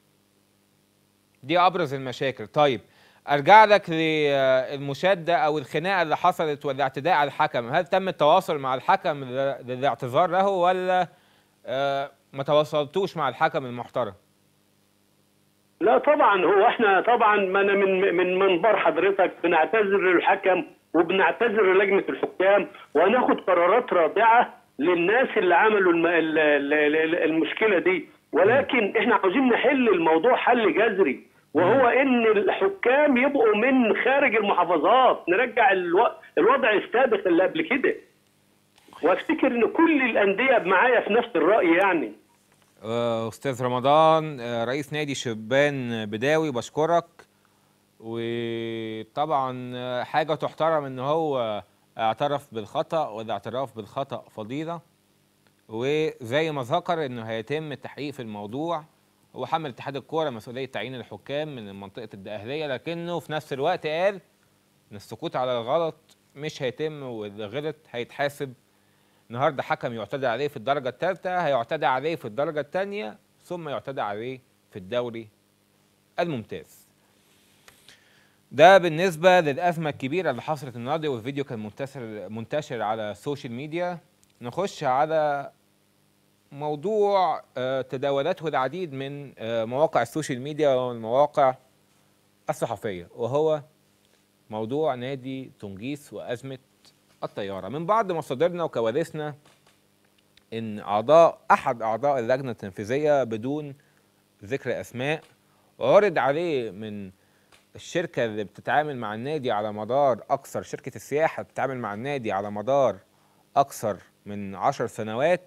دي ابرز المشاكل طيب ارجع لك للمشاده او الخناقه اللي حصلت والاعتداء على الحكم هل تم التواصل مع الحكم لل- للاعتذار له ولا آه، ما تواصلتوش مع الحكم المحترم لا طبعا هو احنا طبعا ما انا من من منبر حضرتك بنعتذر للحكم وبنعتذر للجنه الحكام وهناخد قرارات رادعه للناس اللي عملوا الم... ال- ال- ال- المشكله دي ولكن احنا عاوزين نحل الموضوع حل جذري وهو ان الحكام يبقوا من خارج المحافظات نرجع الو... الوضع السابق اللي قبل كده وافتكر ان كل الانديه معايا في نفس الراي يعني آه، استاذ رمضان آه، رئيس نادي شبان بداوي بشكرك وطبعا آه، حاجه تحترم ان هو اعترف بالخطا والاعتراف بالخطا فضيله وزي ما ذكر انه هيتم التحقيق في الموضوع هو حمل اتحاد الكوره مسؤوليه تعيين الحكام من منطقه الدقهليه لكنه في نفس الوقت قال ان السكوت على الغلط مش هيتم واللي غلط هيتحاسب النهارده حكم يعتدى عليه في الدرجه الثالثه هيعتدى عليه في الدرجه الثانيه ثم يعتدى عليه في الدوري الممتاز ده بالنسبه للازمه الكبيره اللي حصلت النهارده والفيديو كان منتشر منتشر على السوشيال ميديا نخش على موضوع آه، تداولته العديد من آه، مواقع السوشيال ميديا والمواقع الصحفيه وهو موضوع نادي تونجيس وازمه الطياره من بعض مصادرنا وكوارثنا ان اعضاء احد اعضاء اللجنه التنفيذيه بدون ذكر اسماء عرض عليه من الشركه اللي بتتعامل مع النادي على مدار اكثر شركه السياحه بتتعامل مع النادي على مدار اكثر من عشر سنوات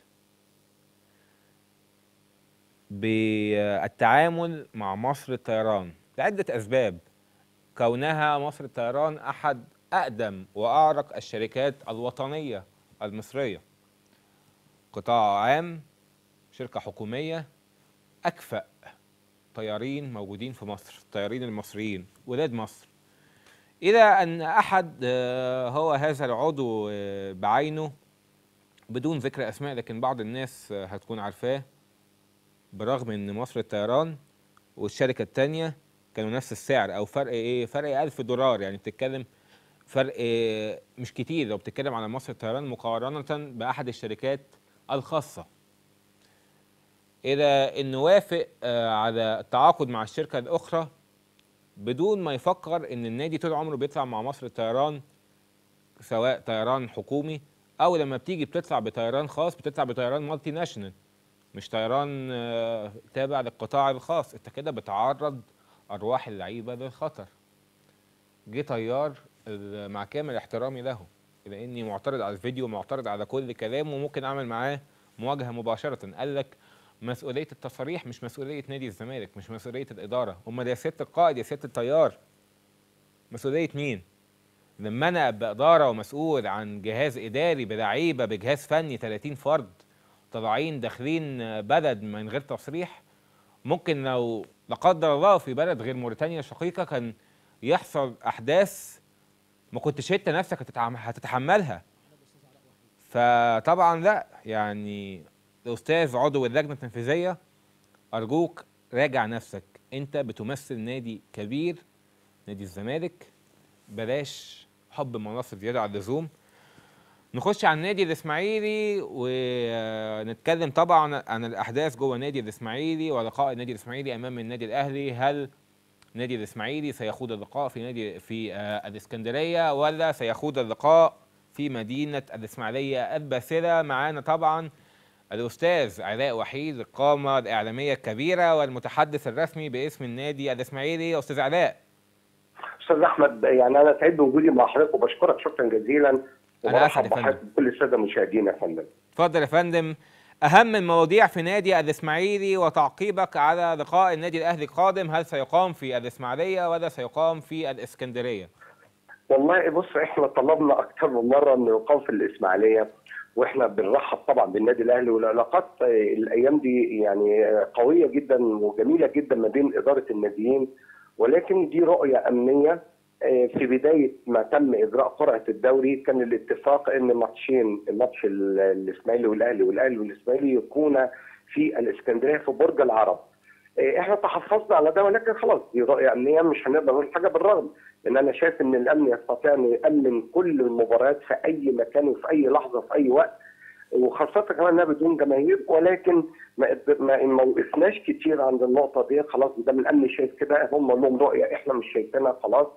بالتعامل مع مصر الطيران لعده اسباب كونها مصر الطيران احد اقدم واعرق الشركات الوطنيه المصريه قطاع عام شركه حكوميه اكفأ طيارين موجودين في مصر الطيارين المصريين ولاد مصر إلى أن أحد آه، هو هذا العضو آه، بعينه بدون ذكر أسماء لكن بعض الناس آه، هتكون عارفاه برغم أن مصر الطيران والشركة التانية كانوا نفس السعر أو فرق إيه فرق ألف دولار يعني بتتكلم فرق آه، مش كتير لو بتتكلم على مصر الطيران مقارنة بأحد الشركات الخاصة إلى أنه وافق آه، على التعاقد مع الشركة الأخرى بدون ما يفكر ان النادي طول عمره بيطلع مع مصر الطيران سواء طيران حكومي او لما بتيجي بتطلع بطيران خاص بتطلع بطيران مالتي ناشونال مش طيران آه، تابع للقطاع الخاص انت كده بتعرض ارواح اللعيبه للخطر جه طيار ال- مع كامل احترامي له لاني معترض على الفيديو معترض على كل كلام وممكن اعمل معاه مواجهه مباشره قال لك مسؤوليه التصاريح مش مسؤوليه نادي الزمالك مش مسؤوليه الاداره امال يا سياده القائد يا سياده الطيار مسؤوليه مين لما انا ابقى اداره ومسؤول عن جهاز اداري بلعيبه بجهاز فني 30 فرد طالعين داخلين بلد من غير تصريح ممكن لو لا قدر الله في بلد غير موريتانيا شقيقه كان يحصل احداث ما كنتش انت نفسك هتتعم- هتتحملها فطبعا لا يعني الاستاذ عضو اللجنه التنفيذيه ارجوك راجع نفسك انت بتمثل نادي كبير نادي الزمالك بلاش حب مناصب زياده عن اللزوم نخش على النادي الاسماعيلي ونتكلم طبعا عن الاحداث جوه النادي الاسماعيلي ولقاء النادي الاسماعيلي امام النادي الاهلي هل النادي الاسماعيلي سيخوض اللقاء في نادي في آه، الاسكندريه ولا سيخوض اللقاء في مدينه الاسماعيليه الباسله معانا طبعا الاستاذ علاء وحيد القامه الاعلاميه الكبيره والمتحدث الرسمي باسم النادي الاسماعيلي استاذ علاء استاذ احمد يعني انا سعيد بوجودي مع حضرتك وبشكرك شكرا جزيلا أنا آسف يا وبرحب فندم. بحضرتك بكل الساده المشاهدين يا فندم اتفضل يا فندم اهم المواضيع في نادي الاسماعيلي وتعقيبك على لقاء النادي الاهلي القادم هل سيقام في الاسماعيليه ولا سيقام في الاسكندريه والله بص احنا طلبنا اكثر من مره انه يقام في الاسماعيليه واحنا بنرحب طبعا بالنادي الاهلي والعلاقات آه، الايام دي يعني آه، قويه جدا وجميله جدا ما بين اداره الناديين ولكن دي رؤيه امنيه آه، في بدايه ما تم اجراء قرعه الدوري كان الاتفاق ان ماتشين ماتش ال- الاسماعيلي والاهلي والاهلي والاسماعيلي يكون في الاسكندريه في برج العرب. آه، احنا تحفظنا على ده ولكن خلاص دي رؤيه امنيه مش هنقدر نقول حاجه بالرغم ان انا شايف ان الامن يستطيع انه يامن كل المباريات في اي مكان وفي اي لحظه في اي وقت وخاصه كمان انها بدون جماهير ولكن ما قد- ما ما وقفناش كتير عند النقطه دي خلاص ده من الامن شايف كده هم لهم رؤيه احنا مش شايفينها خلاص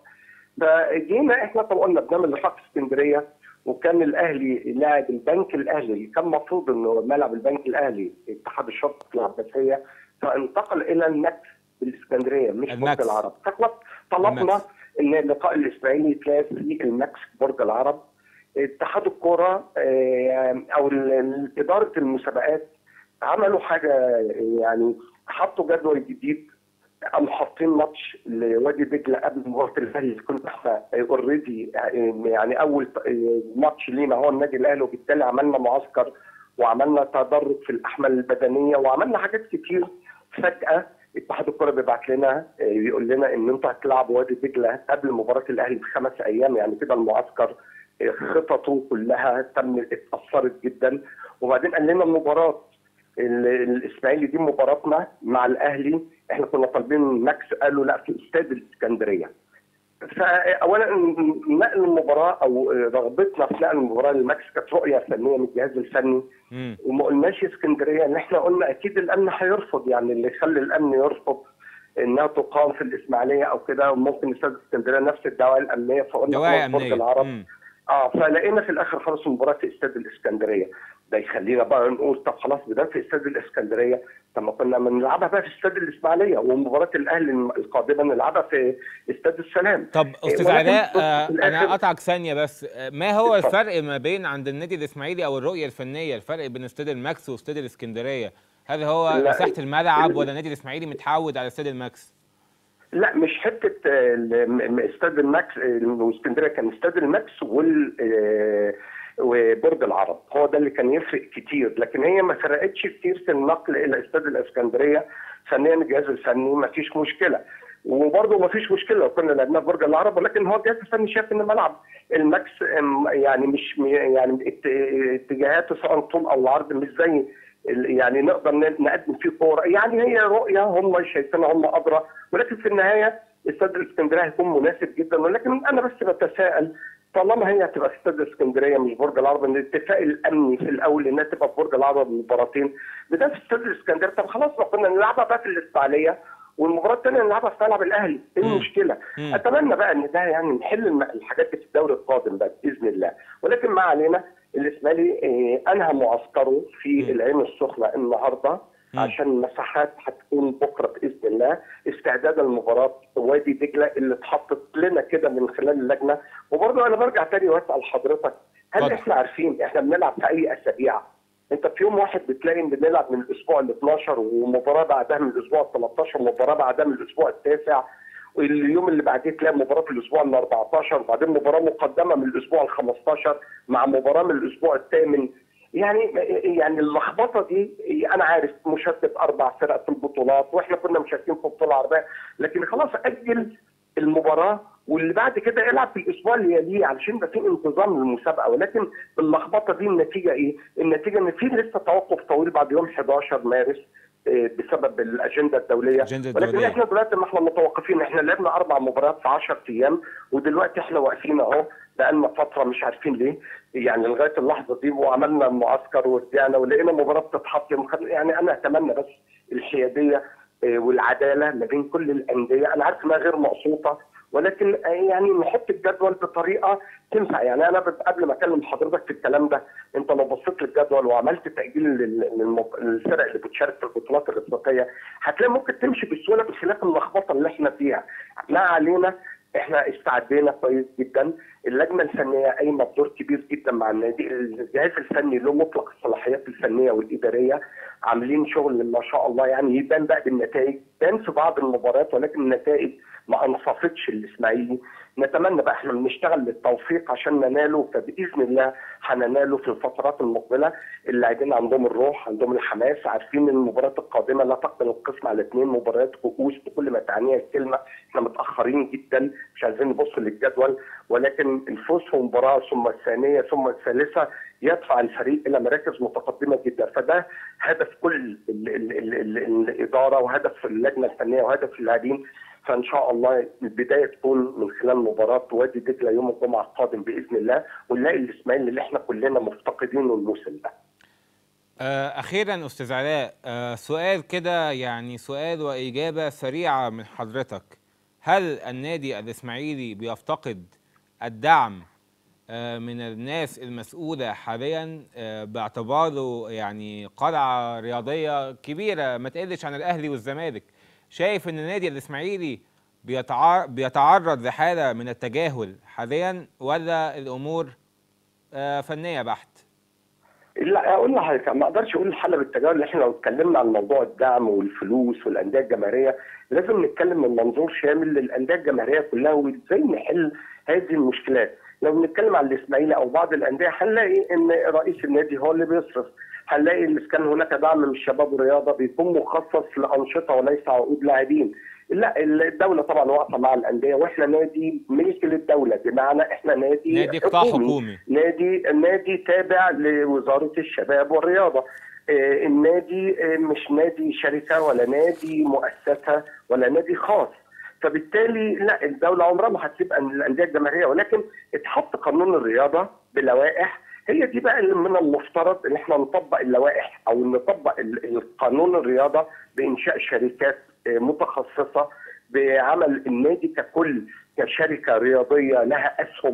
فجينا احنا طبعا قلنا بنعمل لقاء في اسكندريه وكان الاهلي لاعب البنك الاهلي كان المفروض انه ملعب البنك الاهلي اتحاد الشرطه العباسيه فانتقل الى الماكس بالاسكندريه مش برج الماكس. العرب فخلاص طلبنا الماكس. ان اللقاء الاسماعيلي يتلعب في الماكس برج العرب اتحاد الكوره آه، او ال- ال- اداره المسابقات عملوا حاجه يعني حطوا جدول جديد قاموا حاطين ماتش لوادي دجله قبل مباراه الاهلي كنا احنا اوريدي يعني اول ماتش لينا هو النادي الاهلي وبالتالي عملنا معسكر وعملنا تدرج في الاحمال البدنيه وعملنا حاجات كتير فجاه اتحاد الكره بيبعت لنا آه، بيقول لنا ان انتوا هتلعبوا وادي دجله قبل مباراه الاهلي بخمس ايام يعني كده المعسكر آه، خططه كلها تم اتاثرت جدا وبعدين قال لنا المباراه ال- الاسماعيلي دي مباراتنا مع الاهلي احنا كنا طالبين ماكس قالوا لا في استاد الاسكندريه فاولا نقل المباراه او رغبتنا في نقل المباراه للماكس كانت رؤيه فنيه من الجهاز الفني مم. وما قلناش اسكندريه ان احنا قلنا اكيد الامن هيرفض يعني اللي يخلي الامن يرفض انها تقام في الاسماعيليه او كده وممكن استاد اسكندريه نفس الدواعي الامنيه فقلنا دواعي خلاص برج امنيه العرب مم. اه فلقينا في الاخر خلاص المباراه في استاد الاسكندريه ده يخلينا بقى نقول طب خلاص ده في استاد الاسكندريه طب ما كنا بنلعبها بقى في استاد الاسماعيليه ومباراه الاهلي القادمه نلعبها في استاد السلام طب استاذ ولكن علاء بص، آه، في انا الآخر- قطعك ثانيه بس آه، ما هو اتفضل. الفرق ما بين عند النادي الاسماعيلي او الرؤيه الفنيه الفرق بين استاد الماكس واستاد الاسكندريه هل هو لا، مساحه الملعب ال- ولا النادي الاسماعيلي متعود على استاد الماكس لا مش حته آه، ال- م- م- استاد الماكس آه، واسكندريه كان استاد الماكس وال آه، وبرج العرب هو ده اللي كان يفرق كتير لكن هي ما فرقتش كتير في النقل الى استاد الاسكندريه فنيا الجهاز الفني ما فيش مشكله وبرضه ما فيش مشكله لو كنا لعبنا في برج العرب ولكن هو الجهاز الفني شاف ان ملعب الماكس آم، يعني مش م- يعني ات- اتجاهاته سواء طول او عرض مش زي ال- يعني نقدر ن- نقدم فيه كوره يعني هي رؤيه هم شايفينها هم ادرى ولكن في النهايه استاد الاسكندريه هيكون مناسب جدا ولكن انا بس بتساءل طالما هي هتبقى في استاد الاسكندريه مش برج العرب ان الاتفاق الامني في الاول انها تبقى في برج العرب المباراتين بدل في استاد الاسكندريه طب خلاص ما كنا نلعبها بقى في الاسماعيليه والمباراه الثانيه نلعبها في ملعب الاهلي ايه مم. المشكله؟ مم. اتمنى بقى ان ده يعني نحل الم- الحاجات دي في الدوري القادم بقى باذن الله ولكن ما علينا الاسماعيلي آه، انهى معسكره في مم. العين السخنه النهارده مم. عشان المساحات هتكون بكره باذن الله استعدادا لمباراه وادي دجله اللي اتحطت لنا كده من خلال اللجنه وبرضه انا برجع تاني واسال حضرتك هل اتفضل. احنا عارفين احنا بنلعب في اي اسابيع؟ انت في يوم واحد بتلاقي ان بنلعب من الاسبوع ال 12 ومباراه بعدها من الاسبوع ال 13 ومباراه بعدها من الاسبوع التاسع واليوم اللي بعديه تلاقي مباراه في الاسبوع ال 14 وبعدين مباراه مقدمه من الاسبوع ال 15 مع مباراه من الاسبوع الثامن يعني يعني اللخبطه دي انا عارف مشتت اربع فرق في البطولات واحنا كنا مشاركين في بطوله عربيه لكن خلاص اجل المباراه واللي بعد كده يلعب في الاسبوع اللي يليه علشان يبقى في انتظام للمسابقه ولكن اللخبطه دي النتيجه ايه؟ النتيجه ان في لسه توقف طويل بعد يوم 11 مارس آه، بسبب الاجنده الدوليه الأجندة ولكن الدولية. احنا دلوقتي ما احنا متوقفين احنا لعبنا اربع مباريات في 10 ايام ودلوقتي احنا واقفين اهو بقالنا فتره مش عارفين ليه يعني لغايه اللحظه دي وعملنا معسكر ورجعنا ولقينا مباراه بتتحط يوم خم- يعني انا اتمنى بس الحياديه آه، والعداله ما بين كل الانديه انا عارف انها غير مقصوده ولكن آه، يعني نحط الجدول بطريقه تنفع يعني انا بت- قبل ما اكلم حضرتك في الكلام ده انت لو بصيت للجدول وعملت تاجيل لل- للمب- للفرق اللي بتشارك في البطولات الافريقيه هتلاقي ممكن تمشي بسهوله بخلاف اللخبطه اللي احنا فيها ما علينا احنا استعدينا كويس جدا اللجنه الفنيه قايمه بدور كبير جدا مع النادي الجهاز الفني له مطلق الصلاحيات الفنيه والاداريه عاملين شغل ما شاء الله يعني يبان بقى بالنتائج بان في بعض المباريات ولكن النتائج ما انصفتش الاسماعيلي نتمنى بقى احنا بنشتغل للتوفيق عشان نناله فباذن الله هنناله في الفترات المقبله اللاعبين عندهم الروح عندهم الحماس عارفين ان المباريات القادمه لا تقبل القسم على اثنين مباريات كؤوس بكل ما تعنيها الكلمه احنا متاخرين جدا مش عايزين نبص للجدول ولكن الفوز في مباراه ثم الثانيه ثم الثالثه يدفع الفريق الى مراكز متقدمه جدا فده هدف كل ال ال ال ال الاداره وهدف اللجنه الفنيه وهدف اللاعبين فان شاء الله البدايه تكون من خلال مباراه وادي دجله يوم الجمعه القادم باذن الله ونلاقي الاسماعيلي اللي احنا كلنا مفتقدينه الموسم ده. آه، اخيرا استاذ علاء آه، سؤال كده يعني سؤال واجابه سريعه من حضرتك هل النادي الاسماعيلي بيفتقد الدعم آه، من الناس المسؤوله حاليا آه، باعتباره يعني قلعه رياضيه كبيره ما تقلش عن الاهلي والزمالك شايف ان النادي الاسماعيلي بيتعر- بيتعرض لحاله من التجاهل حاليا ولا الامور آه، فنيه بحت لا اقول لحضرتك ما اقدرش اقول الحاله بالتجاهل اللي احنا لو اتكلمنا عن موضوع الدعم والفلوس والانديه الجماهيريه لازم نتكلم من منظور شامل للانديه الجماهيريه كلها وازاي نحل هذه المشكلات لو بنتكلم عن الاسماعيلي او بعض الانديه هنلاقي ان رئيس النادي هو اللي بيصرف هنلاقي ان كان هناك دعم من الشباب والرياضه بيكون مخصص لانشطه وليس عقود لاعبين لا الدوله طبعا واقفه مع الانديه واحنا نادي ملك للدوله بمعنى احنا نادي نادي قطاع حكومي نادي النادي تابع لوزاره الشباب والرياضه آه، النادي آه، مش نادي شركه ولا نادي مؤسسه ولا نادي خاص فبالتالي لا الدوله عمرها ما هتسيب أن- الانديه الجماهيريه ولكن اتحط قانون الرياضه بلوائح هي دي بقى اللي من المفترض ان احنا نطبق اللوائح او نطبق ال- القانون الرياضه بانشاء شركات آه، متخصصه بعمل النادي ككل كشركه رياضيه لها اسهم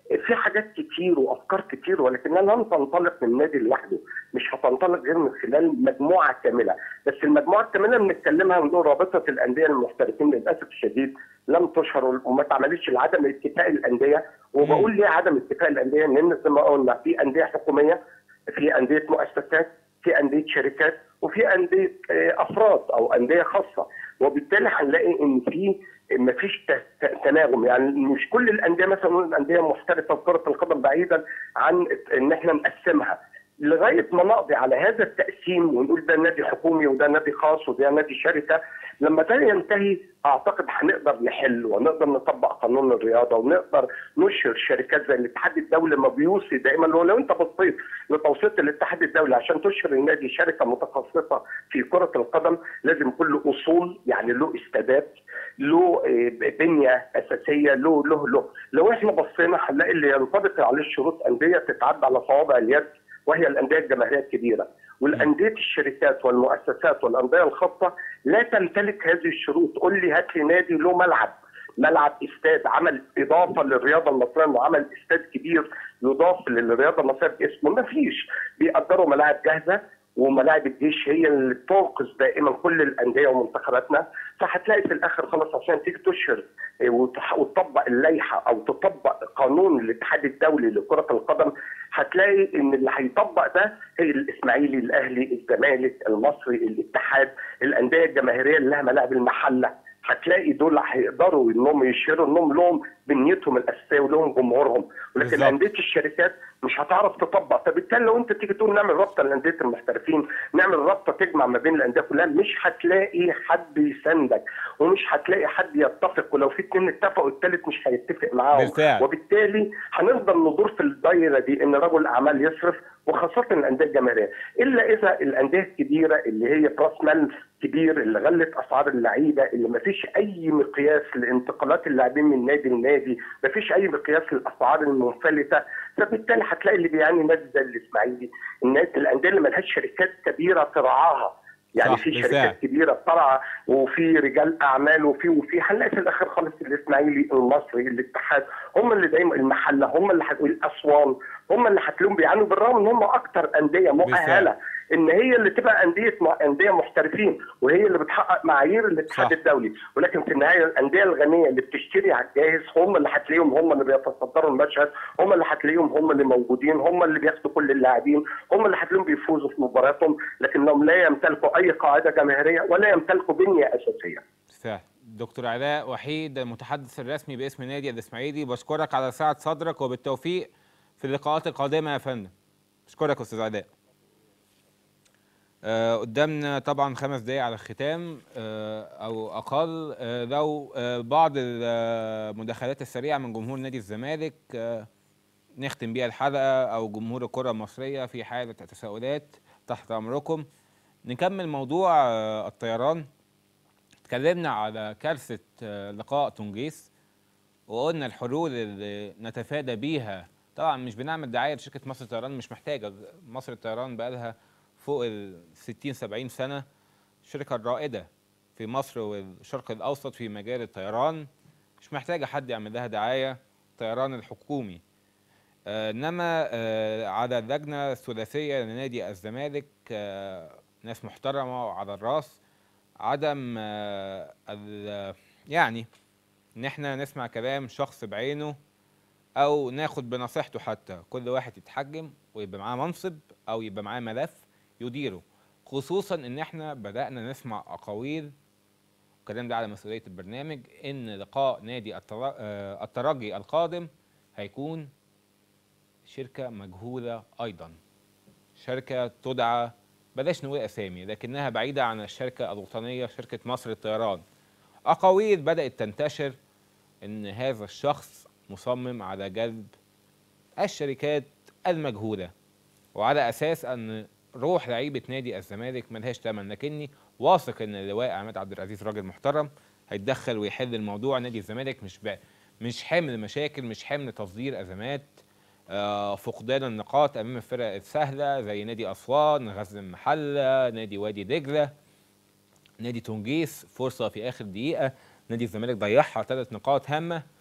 في حاجات كتير وافكار كتير ولكنها لن تنطلق من نادي لوحده مش هتنطلق غير من خلال مجموعه كامله بس المجموعه الكامله بنتكلمها ونقول رابطه الانديه المحترفين للاسف الشديد لم تشهر وما اتعملتش لعدم اتفاق الانديه وبقول ليه عدم اتفاق الانديه لان زي ما قلنا في انديه حكوميه في انديه مؤسسات في انديه شركات وفي انديه آه، افراد او انديه خاصه وبالتالي هنلاقي ان في مفيش ت- ت- تناغم يعني مش كل الانديه مثلا نقول الانديه محترفه في كره القدم بعيدا عن ان احنا نقسمها لغايه ما نقضي على هذا التقسيم ونقول ده نادي حكومي وده نادي خاص وده نادي شركه لما ده ينتهي اعتقد هنقدر نحل ونقدر نطبق قانون الرياضه ونقدر نشهر شركات زي الاتحاد الدولي ما بيوصي دائما لو, لو انت بصيت لتوصيه الاتحاد الدولي عشان تشهر النادي شركه متخصصه في كره القدم لازم يكون له اصول يعني له استادات له آه، بنيه اساسيه له له له لو احنا بصينا هنلاقي اللي ينطبق عليه الشروط انديه تتعدى على صوابع اليد وهي الانديه الجماهيريه الكبيره والانديه الشركات والمؤسسات والانديه الخاصه لا تمتلك هذه الشروط قول لي هات لي نادي له ملعب ملعب استاد عمل اضافه للرياضه المصريه انه عمل استاد كبير يضاف للرياضه المصريه باسمه ما فيش بيأجروا ملاعب جاهزه وملاعب الجيش هي اللي تنقذ دائما كل الانديه ومنتخباتنا فهتلاقي في الاخر خلاص عشان تيجي تشهر إيه، وتح- وتطبق اللائحه او تطبق قانون الاتحاد الدولي لكره القدم هتلاقي ان اللي هيطبق ده هي الاسماعيلي الاهلي الزمالك المصري الاتحاد الانديه الجماهيريه اللي لها ملاعب المحله هتلاقي دول هيقدروا انهم يشيروا انهم لهم بنيتهم الاساسيه ولهم جمهورهم ولكن بالظبط. انديه الشركات مش هتعرف تطبق فبالتالي لو انت تيجي تقول نعمل رابطه لانديه المحترفين نعمل رابطه تجمع ما بين الانديه كلها مش هتلاقي حد يساندك ومش هتلاقي حد يتفق ولو في اتنين اتفقوا التالت مش هيتفق معاهم بالفعل. وبالتالي هنفضل ندور في الدايره دي ان رجل اعمال يصرف وخاصه الانديه الجماهيريه الا اذا الانديه الكبيره اللي هي براس مال كبير اللي غلت اسعار اللعيبه اللي ما فيش اي مقياس لانتقالات اللاعبين من نادي لنادي ما فيش اي مقياس للاسعار المنفلته فبالتالي هتلاقي اللي بيعاني نادي زي الاسماعيلي النادي الانديه اللي ملهاش شركات كبيره ترعاها يعني صح، في بالفعل. شركات كبيره بترعى وفي رجال اعمال وفي وفي هنلاقي في الاخر خالص الاسماعيلي المصري الاتحاد هم اللي دايما المحله هم اللي هتقول اسوان هم اللي هتلاقيهم بيعانوا بالرغم ان هم اكتر انديه مؤهله ان هي اللي تبقى انديه انديه محترفين وهي اللي بتحقق معايير الاتحاد صح. الدولي ولكن في النهايه الانديه الغنيه اللي بتشتري على الجاهز هم اللي هتلاقيهم هم اللي بيتصدروا المشهد هم اللي هتلاقيهم هم اللي موجودين هم اللي بياخدوا كل اللاعبين هم اللي هتلاقيهم بيفوزوا في مبارياتهم لكنهم لا يمتلكوا اي قاعده جماهيريه ولا يمتلكوا بنيه اساسيه بالفعل دكتور علاء وحيد المتحدث الرسمي باسم نادي الاسماعيلي بشكرك على سعة صدرك وبالتوفيق في اللقاءات القادمة يا فندم بشكرك أستاذ علاء آه قدامنا طبعا خمس دقايق على الختام آه أو أقل آه لو آه بعض المداخلات السريعة من جمهور نادي الزمالك آه نختم بيها الحلقة أو جمهور الكرة المصرية في حالة تساؤلات تحت أمركم نكمل موضوع آه الطيران اتكلمنا على كارثة آه، لقاء تونجيس وقلنا الحلول اللي نتفادى بيها طبعا مش بنعمل دعاية لشركة مصر الطيران مش محتاجة مصر الطيران بقالها فوق ال 60 70 سنة الشركة الرائدة في مصر والشرق الأوسط في مجال الطيران مش محتاجة حد يعمل لها دعاية الطيران الحكومي آه، انما آه، على اللجنه الثلاثيه لنادي الزمالك آه، ناس محترمه وعلى الراس عدم آه، ال- يعني ان احنا نسمع كلام شخص بعينه او ناخد بنصيحته حتى كل واحد يتحجم ويبقى معاه منصب او يبقى معاه ملف يديره خصوصا ان احنا بدانا نسمع اقاويل الكلام ده على مسؤوليه البرنامج ان لقاء نادي التر- آه، الترجي القادم هيكون شركه مجهوله ايضا شركه تدعى بلاش نقول اسامي لكنها بعيده عن الشركه الوطنيه شركه مصر للطيران اقاويل بدات تنتشر ان هذا الشخص مصمم على جلب الشركات المجهوله وعلى اساس ان روح لعيبه نادي الزمالك ملهاش ثمن لكني واثق ان اللواء عماد عبد العزيز راجل محترم هيتدخل ويحل الموضوع نادي الزمالك مش بقى مش حمل مشاكل مش حمل تصدير ازمات آه، فقدان النقاط امام الفرق السهله زي نادي اسوان غزل المحله نادي وادي دجله نادي تونجيس فرصه في اخر دقيقه نادي الزمالك ضيعها ثلاث نقاط هامه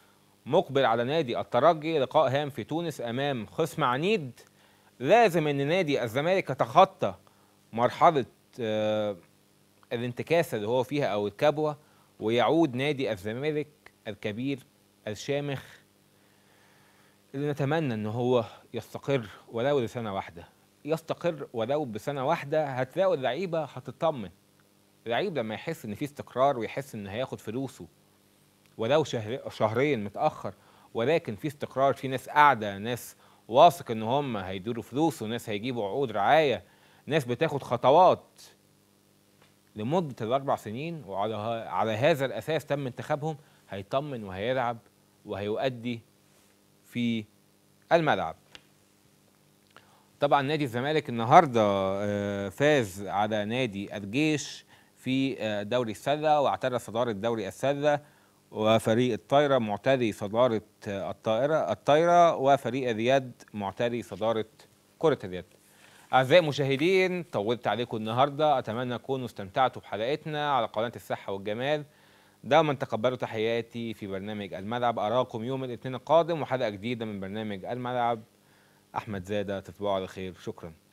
مقبل على نادي الترجي لقاء هام في تونس امام خصم عنيد لازم ان نادي الزمالك يتخطى مرحله آه، الانتكاسه اللي هو فيها او الكبوه ويعود نادي الزمالك الكبير الشامخ اللي نتمنى ان هو يستقر ولو لسنه واحده يستقر ولو بسنه واحده هتلاقوا اللعيبه هتطمن اللعيب لما يحس ان في استقرار ويحس ان هياخد فلوسه ولو شهر شهرين متاخر ولكن في استقرار في ناس قاعده ناس واثق ان هم هيديروا فلوس وناس هيجيبوا عقود رعايه ناس بتاخد خطوات لمده الاربع سنين وعلى ه- على هذا الاساس تم انتخابهم هيطمن وهيلعب وهيؤدي في الملعب طبعا نادي الزمالك النهارده آه، فاز على نادي الجيش في آه، دوري السله واعترى صداره دوري السله وفريق الطايره معتري صداره آه، الطائره الطايره وفريق اليد معتري صداره كره اليد. اعزائي المشاهدين طولت عليكم النهارده اتمنى تكونوا استمتعتوا بحلقتنا على قناه الصحه والجمال. دوما تقبلوا تحياتي في برنامج الملعب اراكم يوم الاثنين القادم وحلقه جديده من برنامج الملعب احمد زاده تصبحوا على خير شكرا